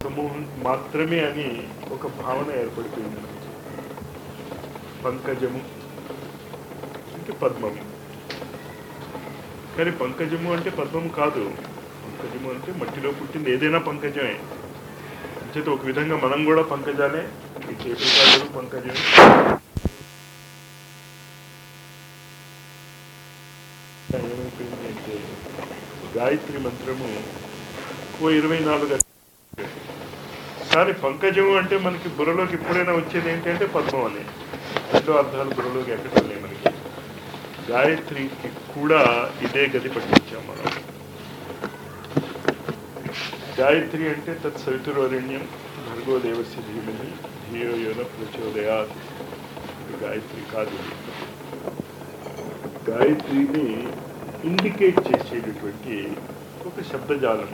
సమూహం మాత్రమే అని ఒక భావన ఏర్పడిపోయింది మనకి. పంకజము అంటే పద్మము కానీ పంకజము అంటే పద్మము కాదు పంకజము అంటే మట్టిలో పుట్టింది ఏదైనా పంకజమే అంచేత ఒక విధంగా మనం కూడా పంకజాలే ఈ టేబుల్ కాదు పంకజమే ఏమైపోయింది అంటే గాయత్రి మంత్రము ఓ ఇరవై నాలుగు కానీ పంకజము అంటే మనకి బుర్రలోకి ఎప్పుడైనా వచ్చేది ఏంటంటే పద్మం అని రెండో అర్థాలు బుర్రలోకి ఎక్కడం లేదు మనకి గాయత్రికి కూడా ఇదే గతి పట్టించాం మనం గాయత్రి అంటే తత్ సవితురరణ్యం భర్గో దేవస్య ధీమని ధియో యోన ప్రచోదయాత్ ఇది గాయత్రి కాదు ఇది. గాయత్రిని ఇండికేట్ చేసేటటువంటి ఒక శబ్దజాలం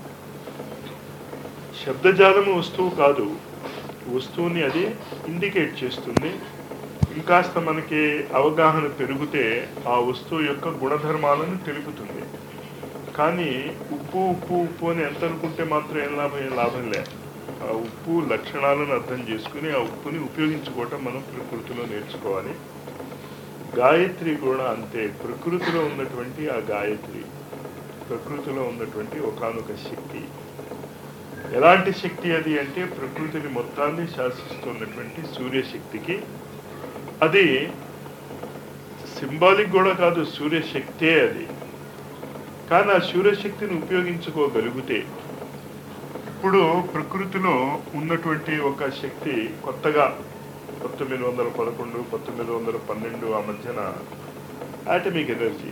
శబ్దజాలము వస్తువు కాదు వస్తువుని అది ఇండికేట్ చేస్తుంది ఇంకాస్త మనకి అవగాహన పెరిగితే ఆ వస్తువు యొక్క గుణధర్మాలను తెలుపుతుంది కానీ ఉప్పు ఉప్పు ఉప్పు అని ఎంత అనుకుంటే మాత్రం ఏం లాభం ఏం లాభం లే ఆ ఉప్పు లక్షణాలను అర్థం చేసుకుని ఆ ఉప్పుని ఉపయోగించుకోవటం మనం ప్రకృతిలో నేర్చుకోవాలి గాయత్రి కూడా అంతే ప్రకృతిలో ఉన్నటువంటి ఆ గాయత్రి ప్రకృతిలో ఉన్నటువంటి ఒకానొక శక్తి ఎలాంటి శక్తి అది అంటే ప్రకృతిని మొత్తాన్ని శాసిస్తున్నటువంటి సూర్యశక్తికి అది సింబాలిక్ కూడా కాదు సూర్యశక్తే అది కానీ ఆ సూర్యశక్తిని ఉపయోగించుకోగలిగితే ఇప్పుడు ప్రకృతిలో ఉన్నటువంటి ఒక శక్తి కొత్తగా పంతొమ్మిది వందల పదకొండు పంతొమ్మిది వందల పన్నెండు ఆ మధ్యన ఆటమిక్ ఎనర్జీ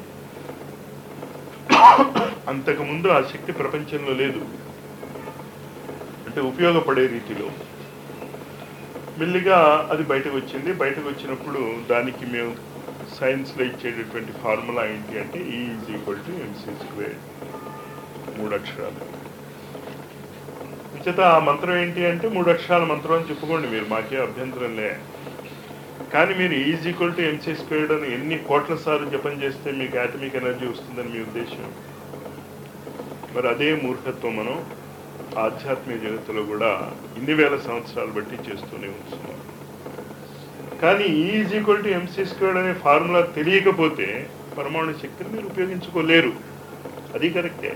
అంతకుముందు ఆ శక్తి ప్రపంచంలో లేదు అంటే ఉపయోగపడే రీతిలో మెల్లిగా అది బయటకు వచ్చింది బయటకు వచ్చినప్పుడు దానికి మేము సైన్స్లో ఇచ్చేటటువంటి ఫార్ములా ఏంటి అంటే E is equal to M C square మూడు అక్షరాలు విచేత ఆ మంత్రం ఏంటి అంటే మూడు అక్షరాల మంత్రం అని చెప్పుకోండి మీరు మాకే అభ్యంతరం లే కానీ మీరు is equal to M C squared అని ఎన్ని కోట్ల సార్లు జపం చేస్తే మీకు ఆటమిక్ ఎనర్జీ వస్తుందని మీ ఉద్దేశం మరి అదే మూర్ఖత్వం మనం ఆధ్యాత్మిక జగత్తులో కూడా ఇన్ని వేల సంవత్సరాలు బట్టి చేస్తూనే ఉంటున్నాం కానీ is equal to M C squared అనే ఫార్ములా తెలియకపోతే పరమాణు శక్తిని మీరు ఉపయోగించుకోలేరు అది కరెక్టే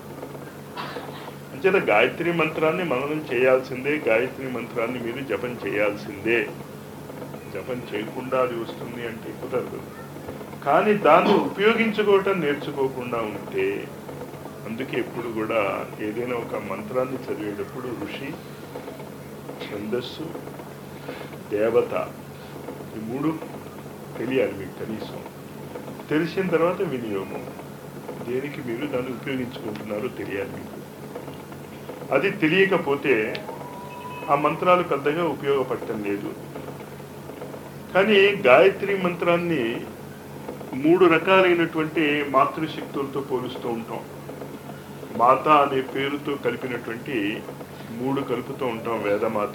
అంచేత గాయత్రి మంత్రాన్ని మననం చేయాల్సిందే గాయత్రి మంత్రాన్ని మీరు జపం చేయాల్సిందే జపం చేయకుండా అది వస్తుంది అంటే కుదరదు కానీ దాన్ని ఉపయోగించుకోవటం నేర్చుకోకుండా ఉంటే అందుకే ఎప్పుడు కూడా ఏదైనా ఒక మంత్రాన్ని చదివేటప్పుడు ఋషి ఛందస్సు దేవత ఈ మూడు తెలియాలి మీకు కనీసం తెలిసిన తర్వాత వినియోగం దేనికి మీరు దాన్ని ఉపయోగించుకుంటున్నారో తెలియాలి మీకు అది తెలియకపోతే ఆ మంత్రాలు పెద్దగా ఉపయోగపడటం లేదు కానీ గాయత్రి మంత్రాన్ని మూడు రకాలైనటువంటి మాతృశక్తులతో పోలుస్తూ ఉంటాం మాత అనే పేరుతో కలిపినటువంటి మూడు కలుపుతూ ఉంటాం వేదమాత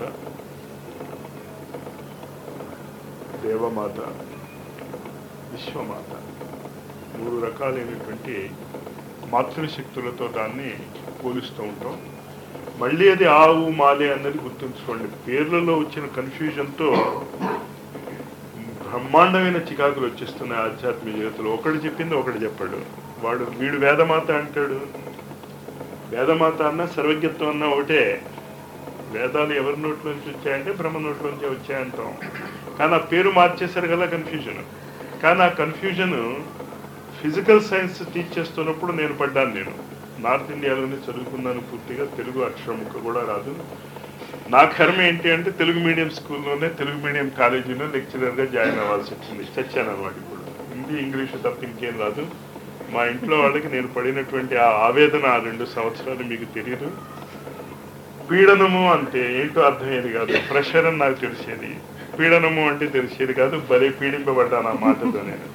దేవమాత విశ్వమాత మూడు రకాలైనటువంటి మాతృశక్తులతో దాన్ని పోలుస్తూ ఉంటాం మళ్ళీ అది ఆవు మాలే అన్నది గుర్తుంచుకోండి పేర్లలో వచ్చిన కన్ఫ్యూజన్తో బ్రహ్మాండమైన చికాకులు వచ్చేస్తున్నాయి ఆధ్యాత్మిక జగత్తులో ఒకటి చెప్పింది ఒకటి చెప్పాడు వాడు వీడు వేదమాత అంటాడు వేదమాత అన్న సర్వజ్ఞత్వం అన్న ఒకటే వేదాలు ఎవరి నోట్లోంచి వచ్చాయంటే బ్రహ్మ నోట్లోంచి వచ్చాయంటాం కానీ ఆ పేరు మార్చేశారు కదా కన్ఫ్యూజన్ కానీ ఆ కన్ఫ్యూజన్ ఫిజికల్ సైన్స్ టీచ్ చేస్తున్నప్పుడు నేను పడ్డాను నేను నార్త్ ఇండియాలోనే చదువుకున్నాను పూర్తిగా తెలుగు అక్షరం ముక్క కూడా రాదు నా కర్మ ఏంటి అంటే తెలుగు మీడియం స్కూల్లోనే తెలుగు మీడియం కాలేజీలో లెక్చరర్గా జాయిన్ అవ్వాల్సి వచ్చింది చచ్చాను అనమాట ఇప్పుడు హిందీ ఇంగ్లీషు తప్ప ఇంకేం రాదు మా ఇంట్లో వాళ్ళకి నేను పడినటువంటి ఆ ఆవేదన ఆ రెండు సంవత్సరాలు మీకు తెలియదు పీడనము అంటే ఏంటో అర్థమయ్యేది కాదు ప్రెషర్ అని నాకు తెలిసేది పీడనము అంటే తెలిసేది కాదు భలే పీడింపబడ్డాను ఆ మాటతో నేను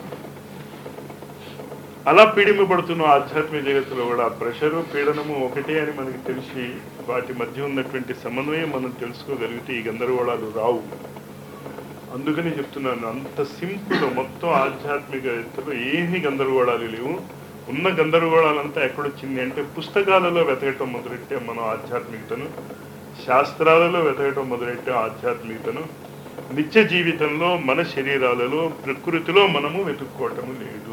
అలా పీడింపబడుతున్న ఆధ్యాత్మిక జగత్తులో కూడా ప్రెషరు పీడనము ఒకటే అని మనకి తెలిసి వాటి మధ్య ఉన్నటువంటి సమన్వయం మనం తెలుసుకోగలిగితే ఈ గందరగోళాలు రావు అందుకని చెప్తున్నాను అంత సింపుల్ మొత్తం ఆధ్యాత్మిక జగత్తులో ఏమీ గందరగోళాలు లేవు ఉన్న గందరగోళాలంతా ఎక్కడొచ్చింది అంటే పుస్తకాలలో వెతకటం మొదలెట్టే మనం ఆధ్యాత్మికతను శాస్త్రాలలో వెతకటం మొదలెట్టే ఆధ్యాత్మికతను నిత్య జీవితంలో మన శరీరాలలో ప్రకృతిలో మనము వెతుక్కోవటము లేదు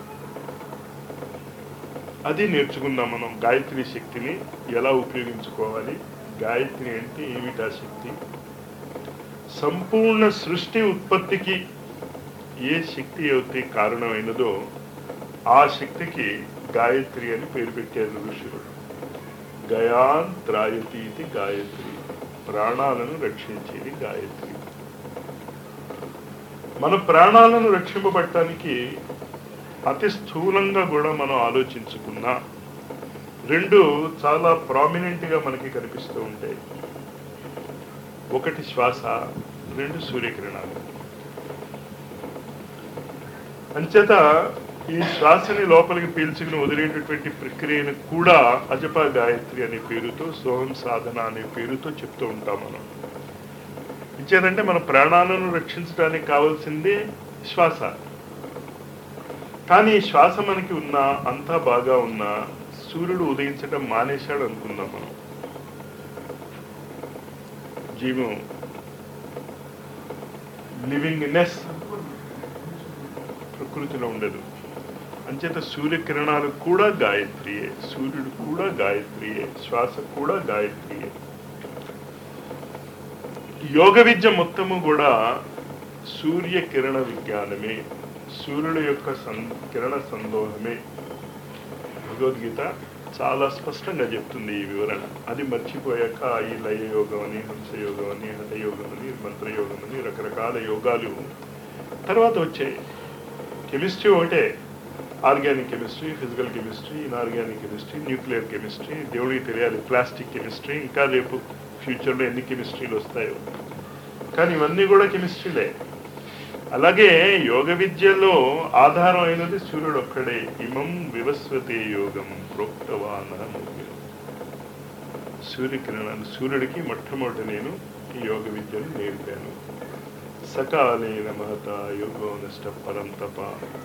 అది నేర్చుకుందాం మనం గాయత్రి శక్తిని ఎలా ఉపయోగించుకోవాలి గాయత్రి అంటే ఏమిటా శక్తి సంపూర్ణ సృష్టి ఉత్పత్తికి ఏ శక్తి అయితే కారణమైనదో ఆ శక్తికి గాయత్రి అని పేరు పెట్టారు ఋషులు గయాన్ త్రాయతి ఇది గాయత్రి ప్రాణాలను రక్షించేది గాయత్రి మన ప్రాణాలను రక్షింపబడటానికి అతి స్థూలంగా కూడా మనం ఆలోచించుకున్నా రెండు చాలా ప్రామినెంట్గా మనకి కనిపిస్తూ ఉంటాయి ఒకటి శ్వాస రెండు సూర్యకిరణాలు అంచేత ఈ శ్వాసని లోపలికి పీల్చుకుని వదిలేటటువంటి ప్రక్రియను కూడా అజప గాయత్రి అనే పేరుతో సోహం సాధన అనే పేరుతో చెప్తూ ఉంటాం మనం ఇచ్చేదంటే మన ప్రాణాలను రక్షించడానికి కావాల్సింది శ్వాస కానీ ఈ శ్వాస మనకి ఉన్నా అంతా బాగా ఉన్నా సూర్యుడు ఉదయించడం మానేశాడు అనుకుందాం మనం జీవం లివింగ్నెస్ ప్రకృతిలో ఉండదు అంచేత సూర్యకిరణాలు కూడా గాయత్రియే సూర్యుడు కూడా గాయత్రియే శ్వాస కూడా గాయత్రియే యోగ విద్య మొత్తము కూడా సూర్యకిరణ విజ్ఞానమే సూర్యుడు యొక్క సం కిరణ సందోహమే భగవద్గీత చాలా స్పష్టంగా చెప్తుంది ఈ వివరణ అది మర్చిపోయాక ఈ లయ యోగం అని హంసయోగం అని హఠయోగం అని మంత్రయోగం అని రకరకాల యోగాలు తర్వాత వచ్చాయి కెమిస్ట్రీ ఒకటే organic chemistry physical chemistry inorganic chemistry nuclear chemistry దేవుడికి తెలియాలి ప్లాస్టిక్ కెమిస్ట్రీ ఇంకా రేపు ఫ్యూచర్లో ఎన్ని కెమిస్ట్రీలు వస్తాయో కానీ ఇవన్నీ కూడా కెమిస్ట్రీలే అలాగే యోగ విద్యలో ఆధారం అయినది సూర్యుడు ఒక్కడే ఇమం వివస్వతే యోగం ప్రోక్తవాన సూర్యకిరణాలు సూర్యుడికి మొట్టమొదటి నేను ఈ యోగ విద్యను నేర్పాను సకాలేన మహత యోగో నష్ట పరం తప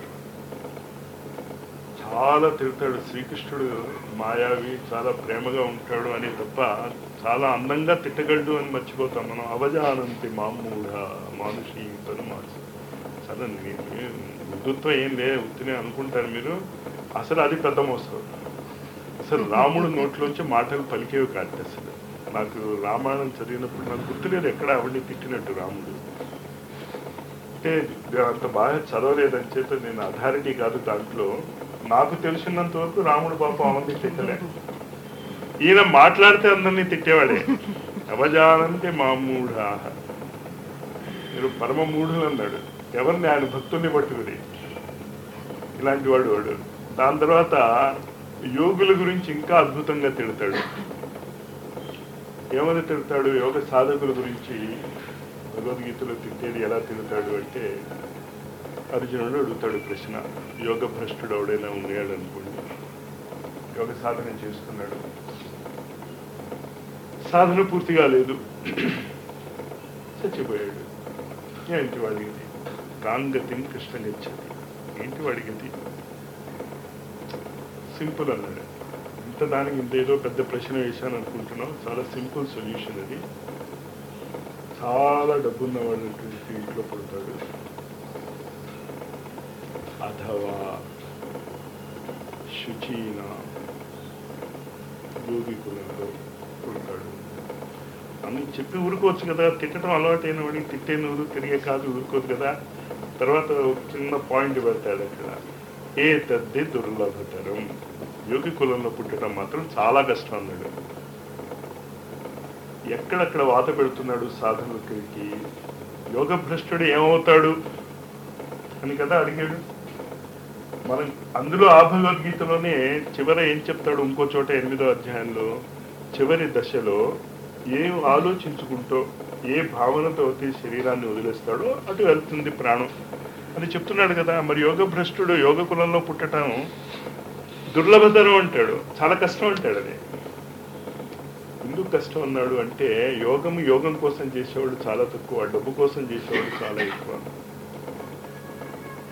చాలా తిడతాడు శ్రీకృష్ణుడు మాయావి చాలా ప్రేమగా ఉంటాడు అని తప్ప చాలా అందంగా తిట్టగలడు అని మర్చిపోతాం మనం అవజానంతి మామూఢ మానుషి తను మాసు చాలా వృద్ధుత్వం ఏం లేదు ఉత్తినే అనుకుంటారు మీరు అసలు అది పెద్ద మోసం అసలు రాముడు నోట్లోంచి మాటలు పలికేవి కాదు అసలు నాకు రామాయణం చదివినప్పుడు నాకు గుర్తులేదు ఎక్కడ ఆవిడ్ని తిట్టినట్టు రాముడు అంటే నేను అంత బాగా చదవలేదని చేత నేను అథారిటీ కాదు దాంట్లో నాకు తెలిసినంత వరకు రాముడు పాపం అవంతి తిట్టలే ఈయన మాట్లాడితే అందరినీ తిట్టేవాడే అవజానంతే మామూఢా మీరు పరమ మూఢులు అన్నాడు ఎవరిని ఆయన భక్తుల్ని పట్టుకుని ఇలాంటి వాడు వాడు దాని తర్వాత యోగుల గురించి ఇంకా అద్భుతంగా తిడతాడు ఏమని తిడతాడు యోగ సాధకుల గురించి భగవద్గీతలో తిట్టేది ఎలా తిడతాడు అంటే అర్జునుడు అడుగుతాడు ప్రశ్న యోగ భ్రష్టుడు ఎవడైనా ఉన్నాడు అనుకోండి యోగ సాధన చేస్తున్నాడు సాధన పూర్తిగా లేదు చచ్చిపోయాడు ఏంటి వాడి గతి కాంగతిని కృష్ణ గచ్చతి ఏంటి వాడి గతి సింపుల్ అన్నాడు ఇంత దానికి ఇంత ఏదో పెద్ద ప్రశ్న వేశాను అనుకుంటున్నాం చాలా సింపుల్ సొల్యూషన్ అది చాలా డబ్బున్నవాడు ఇంట్లో పుడతాడు అథవా శుచీన యోగి కులంలో పుడతాడు అని చెప్పి ఊరుకోవచ్చు కదా తిట్టడం అలవాటైన వాడికి తిట్టే నూరు తిరిగే కాదు ఊరుకోదు కదా తర్వాత ఒక చిన్న పాయింట్ పెడతాడు అక్కడ ఏ తద్ది దుర్లభతరం యోగి కులంలో పుట్టడం మాత్రం చాలా కష్టం అన్నాడు ఎక్కడెక్కడ వాత పెడుతున్నాడు సాధకుడికి యోగ భ్రష్టుడు ఏమవుతాడు అని కదా అడిగాడు మనం అందులో ఆ భగవద్గీతలోనే చివర ఏం చెప్తాడు ఇంకో చోట ఎనిమిదో అధ్యాయంలో చివరి దశలో ఏం ఆలోచించుకుంటూ ఏ భావనతో అయితే శరీరాన్ని వదిలేస్తాడో అటు వెళ్తుంది ప్రాణం అని చెప్తున్నాడు కదా మరి యోగ భ్రష్టుడు యోగ కులంలో పుట్టడం దుర్లభతరం అంటాడు చాలా కష్టం అంటాడు అది ఎందుకు కష్టం అన్నాడు అంటే యోగం యోగం కోసం చేసేవాడు చాలా తక్కువ డబ్బు కోసం చేసేవాడు చాలా ఎక్కువ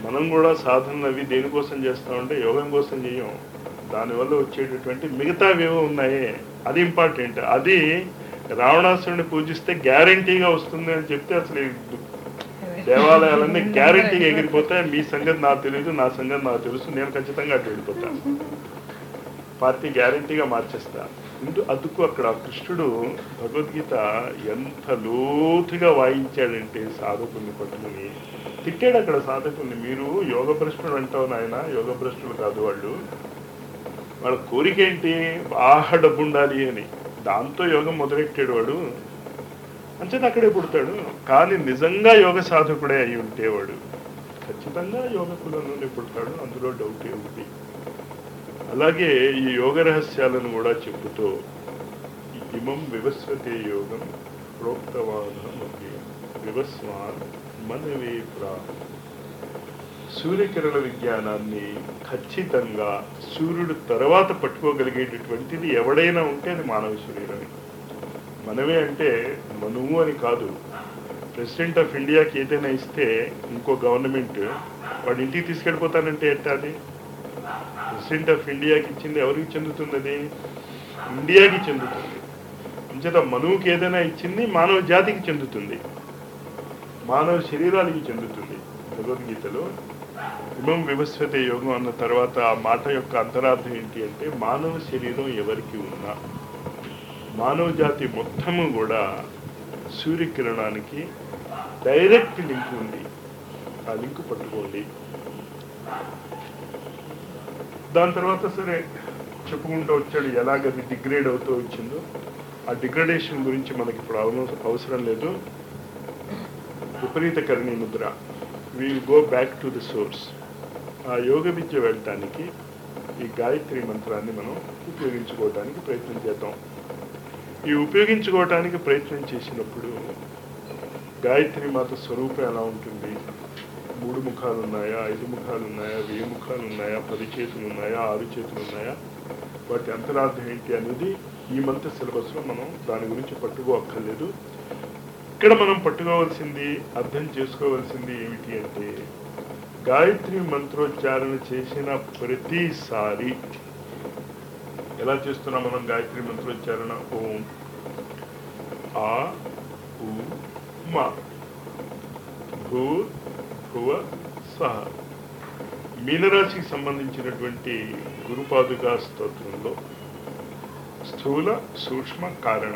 మనం కూడా సాధనలు అవి దేనికోసం చేస్తామంటే యోగం కోసం చేయం దానివల్ల వచ్చేటటువంటి మిగతావేవో ఉన్నాయే అది ఇంపార్టెంట్ అది రావణాసురుని పూజిస్తే గ్యారంటీగా వస్తుంది అని చెప్తే అసలు ఈ దేవాలయాలన్నీ గ్యారంటీగా ఎగిరిపోతాయి మీ సంగతి నాకు తెలియదు నా సంగతి నాకు తెలుసు నేను ఖచ్చితంగా అటు వెళ్ళిపోతాను పార్టీ గ్యారంటీగా మార్చేస్తా ఇందు అందుకు అక్కడ కృష్ణుడు భగవద్గీత ఎంత లోతుగా వాయించాడంటే సాధకుల్ని పట్టుకుని తిట్టాడు అక్కడ సాధకుల్ని మీరు యోగ భ్రష్టుడు అంటావు నాయన యోగ భ్రష్టులు కాదు వాళ్ళు వాళ్ళ కోరిక ఏంటి బాగా డబ్బు ఉండాలి అని దాంతో యోగం మొదలెట్టాడు వాడు అంచేత అక్కడే పుడతాడు కానీ నిజంగా యోగ సాధకుడే అయి ఉంటే వాడు ఖచ్చితంగా యోగ కులంలోనే పుడతాడు అందులో డౌటే ఉంది అలాగే ఈ యోగ రహస్యాలను కూడా చెబుతూ ఇమం వివస్వతే యోగం ప్రోక్తవానమపి వివస్వాన్ మనవే ప్రా సూర్యకిరణ విజ్ఞానాన్ని ఖచ్చితంగా సూర్యుడు తర్వాత పట్టుకోగలిగేటటువంటిది ఎవడైనా ఉంటే అది మానవ శరీరమే మనమే అంటే మనువు అని కాదు ప్రెసిడెంట్ ఆఫ్ ఇండియాకి ఏదైనా ఇస్తే ఇంకో గవర్నమెంట్ వాడు ఇంటికి తీసుకెళ్ళిపోతానంటే ఎట్టా అది ప్రెసిడెంట్ ఆఫ్ ఇండియాకి ఇచ్చింది ఎవరికి చెందుతుంది అది ఇండియాకి చెందుతుంది అంచేత మనువుకి ఏదైనా ఇచ్చింది మానవ జాతికి చెందుతుంది మానవ శరీరానికి చెందుతుంది భగవద్గీతలో ఇమం వివస్వతే యోగం అన్న తర్వాత ఆ మాట యొక్క అంతరార్థం ఏంటి అంటే మానవ శరీరం ఎవరికి ఉన్నా మానవ జాతి మొత్తము కూడా సూర్యకిరణానికి డైరెక్ట్ లింక్ ఉంది ఆ లింక్ పట్టుకోండి దాని తర్వాత సరే చెప్పుకుంటూ వచ్చాడు ఎలాగది డిగ్రేడ్ అవుతూ వచ్చిందో ఆ డిగ్రేడేషన్ గురించి మనకి ఇప్పుడు అవన- అవసరం లేదు విపరీత కరణి ముద్ర will go back to the source ఆ యోగ విద్య వెళ్ళటానికి ఈ గాయత్రి మంత్రాన్ని మనం ఉపయోగించుకోవడానికి ప్రయత్నం చేద్దాం ఈ ఉపయోగించుకోవటానికి ప్రయత్నం చేసినప్పుడు గాయత్రి మాత స్వరూపం ఎలా ఉంటుంది మూడు ముఖాలు ఉన్నాయా ఐదు ముఖాలు ఉన్నాయా వెయ్యి ముఖాలు ఉన్నాయా పది చేతులు ఉన్నాయా ఆరు చేతులు ఉన్నాయా వాటి అంతరార్థం ఏంటి అనేది ఈ మంత్ర సిలబస్లో మనం దాని గురించి పట్టుకోక్కర్లేదు ఇక్కడ మనం పట్టుకోవాల్సింది అర్థం చేసుకోవాల్సింది ఏమిటి అంటే గాయత్రి మంత్రోచ్చారణ చేసిన ప్రతిసారి ఎలా చేస్తున్నాం మనం గాయత్రి మంత్రోచ్చారణ ఓం ఆ ఉ మా భూ భువ సహ మీనరాశికి సంబంధించినటువంటి గురుపాదుకా స్తోత్రంలో స్థూల సూక్ష్మ కారణ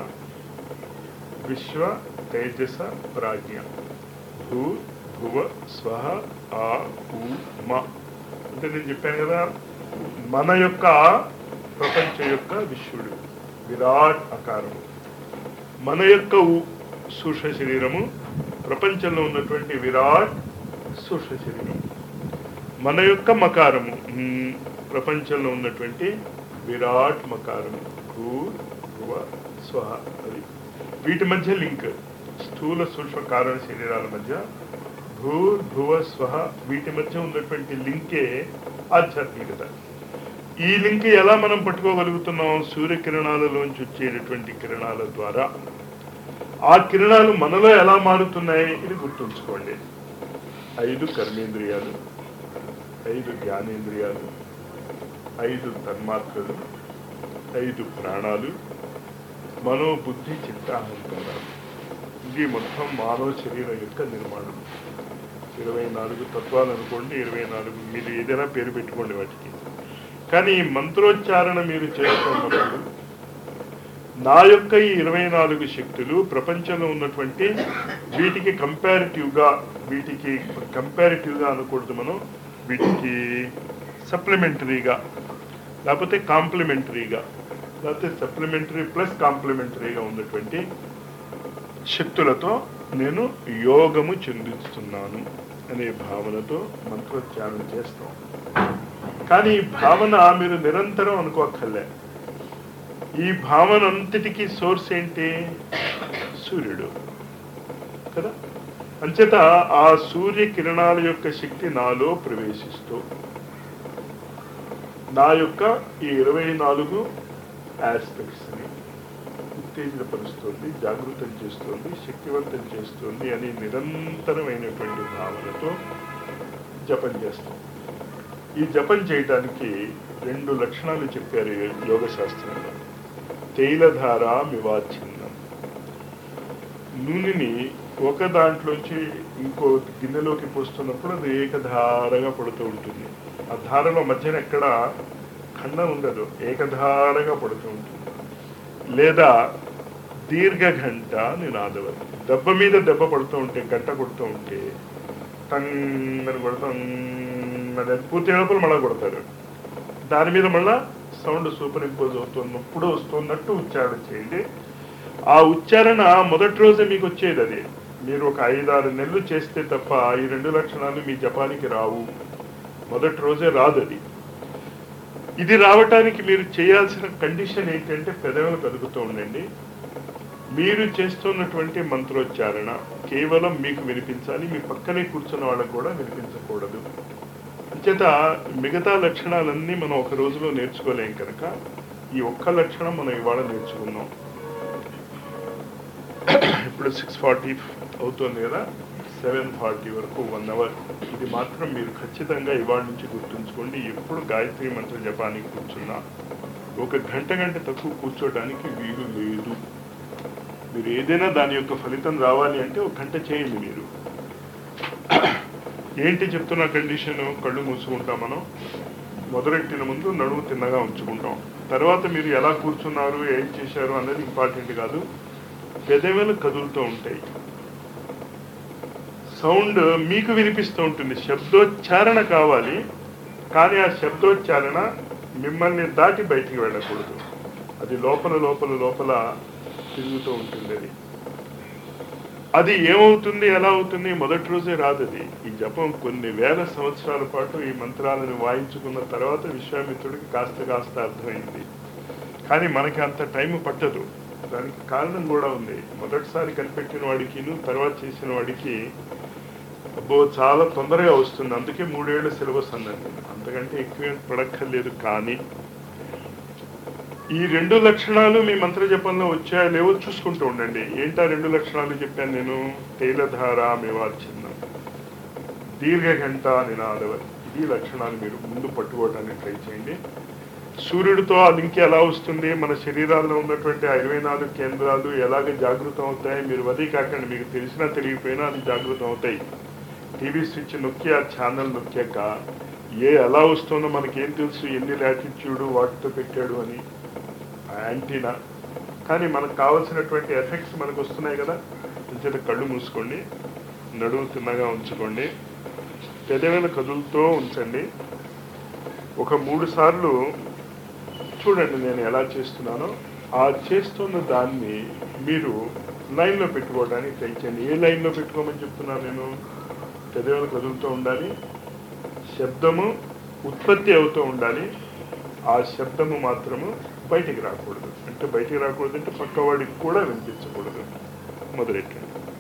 విశ్వ తేజస ప్రాజ్ఞ భూ భువ స్వహ ఆ ఉ మ అంటే నేను చెప్పాను కదా మన యొక్క ప్రపంచం యొక్క విశ్వడు విరాట్ ఆకారము మన యొక్క ఉ- సూక్ష్మ శరీరము ప్రపంచంలో ఉన్నటువంటి విరాట్ సూక్ష్మ శరీరం మన యొక్క మకారము మ్, ప్రపంచంలో ఉన్నటువంటి విరాట్ మకారము భూ భువ స్వహ అది వీటి మధ్య లింక్ స్థూల సూక్ష్మ కారణ శరీరాల మధ్య భూ భువ స్వహ వీటి మధ్య ఉన్నటువంటి లింకే ఆధ్యాత్మికత ఈ లింక్ ఎలా మనం పట్టుకోగలుగుతున్నాం సూర్యకిరణాలలోంచి వచ్చేటటువంటి కిరణాల ద్వారా ఆ కిరణాలు మనలో ఎలా మారుతున్నాయి ఇది గుర్తుంచుకోండి ఐదు కర్మేంద్రియాలు ఐదు జ్ఞానేంద్రియాలు ఐదు తన్మాత్రలు ఐదు ప్రాణాలు మనోబుద్ధి చిత్త అహంకారాలు ఇది మొత్తం మానవ శరీరం యొక్క నిర్మాణం ఇరవై నాలుగు తత్వాలు అనుకోండి ఇరవై నాలుగు మీరు ఏదైనా పేరు పెట్టుకోండి వాటికి కానీ ఈ మంత్రోచ్చారణ మీరు చేస్తున్నప్పుడు నా యొక్క ఈ ఇరవై నాలుగు శక్తులు ప్రపంచంలో ఉన్నటువంటి వీటికి కంపారిటివ్గా వీటికి కంపారిటివ్గా అనకూడదు మనం వీటికి సప్లిమెంటరీగా లేకపోతే కాంప్లిమెంటరీగా లేకపోతే సప్లిమెంటరీ ప్లస్ కాంప్లిమెంటరీగా ఉన్నటువంటి శక్తులతో నేను యోగము చెందిస్తున్నాను అనే భావనతో మంత్రోచ్చారణ చేస్తాం కానీ ఈ భావన మీరు నిరంతరం అనుకోక్కర్లే ఈ భావన అంతటికీ సోర్స్ ఏంటి సూర్యుడు కదా అంచేత ఆ సూర్య కిరణాల యొక్క శక్తి నాలో ప్రవేశిస్తూ నా యొక్క ఈ ఇరవై నాలుగు ఆస్పెక్ట్స్ని ఉత్తేజపరుస్తుంది జాగృతం చేస్తుంది శక్తివంతం చేస్తుంది అని నిరంతరమైనటువంటి భావనతో జపం చేస్తాం ఈ జపం చేయటానికి రెండు లక్షణాలు చెప్పారు యోగ శాస్త్రంలో తైలధార మివాచ్ఛిన్నం నూనెని ఒక దాంట్లోంచి ఇంకో గిన్నెలోకి పోస్తున్నప్పుడు అది ఏకధారగా పడుతూ ఉంటుంది ఆ ధారలో మధ్యన ఎక్కడ ఖండం ఉండదు ఏకధారగా పడుతూ ఉంటుంది లేదా దీర్ఘ గంట నినాదవతి దెబ్బ మీద దెబ్బ పడుతూ ఉంటే గంట కొడుతూ ఉంటే టంగని కొడతాం అది పూర్తి లోపల మళ్ళా కొడతారు దాని మీద మళ్ళా సౌండ్ సూపర్ ఇంపోజ్ అవుతున్నప్పుడు వస్తున్నట్టు ఉచ్చారణ చేయండి ఆ ఉచ్చారణ మొదటి రోజే మీకు వచ్చేది అది మీరు ఒక ఐదారు నెలలు చేస్తే తప్ప ఈ రెండు లక్షణాలు మీ జపానికి రావు మొదటి రోజే రాదు అది ఇది రావటానికి మీరు చేయాల్సిన కండిషన్ ఏంటంటే పెదవులు కదుగుతూ ఉండండి మీరు చేస్తున్నటువంటి మంత్రోచ్చారణ కేవలం మీకు వినిపించాలి మీ పక్కనే కూర్చున్న వాళ్ళకు కూడా వినిపించకూడదు అంచేత మిగతా లక్షణాలన్నీ మనం ఒక రోజులో నేర్చుకోలేం కనుక ఈ ఒక్క లక్షణం మనం ఇవాళ నేర్చుకున్నాం ఇప్పుడు సిక్స్ ఫార్టీ అవుతుంది కదా సెవెన్ ఫార్టీ వరకు వన్ అవర్ ఇది మాత్రం మీరు ఖచ్చితంగా ఇవాళ నుంచి గుర్తుంచుకోండి ఎప్పుడు గాయత్రి మంత్ర జపానికి కూర్చున్నా ఒక గంట గంట తక్కువ కూర్చోడానికి వీలు లేదు మీరు ఏదైనా దాని యొక్క ఫలితం రావాలి అంటే ఒక గంట చేయండి మీరు ఏంటి చెప్తున్న కండిషన్ కళ్ళు మూసుకుంటాం మనం మొదలెట్టిన ముందు నడుము తిన్నగా ఉంచుకుంటాం తర్వాత మీరు ఎలా కూర్చున్నారు ఏం చేశారు అన్నది ఇంపార్టెంట్ కాదు పెదవులు కదులుతూ ఉంటాయి సౌండ్ మీకు వినిపిస్తూ ఉంటుంది శబ్దోచ్చారణ కావాలి కానీ ఆ శబ్దోచ్చారణ మిమ్మల్ని దాటి బయటికి వెళ్ళకూడదు అది లోపల లోపల లోపల తిరుగుతూ ఉంటుంది అది అది ఏమవుతుంది ఎలా అవుతుంది మొదటి రోజే రాదు అది ఈ జపం కొన్ని వేల సంవత్సరాల పాటు ఈ మంత్రాలను వాయించుకున్న తర్వాత విశ్వామిత్రుడికి కాస్త కాస్త అర్థమైంది కానీ మనకి అంత టైం పట్టదు దానికి కారణం కూడా ఉంది మొదటిసారి కనిపెట్టిన వాడికిను తర్వాత చేసిన వాడికి అబ్బో చాలా తొందరగా వస్తుంది అందుకే మూడేళ్ల సిలబస్ అన్నది అంతకంటే ఎక్కువ పడక్కర్లేదు కానీ ఈ రెండు లక్షణాలు మీ మంత్ర జపంలో వచ్చాయో లేవో చూసుకుంటూ ఉండండి ఏంటా రెండు లక్షణాలు చెప్పాను నేను తైలధార మేవార్చిన్నం దీర్ఘ గంట నినాదవతి ఈ లక్షణాలు మీరు ముందు పట్టుకోవడానికి ట్రై చేయండి సూర్యుడితో ఆ లింక్ ఎలా వస్తుంది మన శరీరాల్లో ఉన్నటువంటి ఆ ఇరవై నాలుగు కేంద్రాలు ఎలాగ జాగృతం అవుతాయి మీరు వది కాకండి మీకు తెలిసినా తెలియకపోయినా అది జాగృతం అవుతాయి టీవీ స్విచ్ నొక్కి ఆ ఛానల్ నొక్కాక ఏ ఎలా వస్తుందో మనకేం తెలుసు ఎన్ని లాటిట్యూడ్ వాటితో పెట్టాడు అని ఆ యాంటీనా కానీ మనకు కావాల్సినటువంటి ఎఫెక్ట్స్ మనకు వస్తున్నాయి కదా అంచేత కళ్ళు మూసుకోండి నడుము తిన్నగా ఉంచుకోండి పెదవులు కదులుతూ ఉంచండి ఒక మూడు సార్లు చూడండి నేను ఎలా చేస్తున్నానో ఆ చేస్తున్న దాన్ని మీరు లైన్లో పెట్టుకోవడానికి ట్రై చేయండి ఏ లైన్లో పెట్టుకోమని చెప్తున్నాను నేను పెదవులు కదులుతూ ఉండాలి శబ్దము ఉత్పత్తి అవుతూ ఉండాలి ఆ శబ్దము మాత్రము బయటికి రాకూడదు అంటే బయటికి రాకూడదు అంటే పక్కవాడికి కూడా వినిపించకూడదు మొదలెట్టండి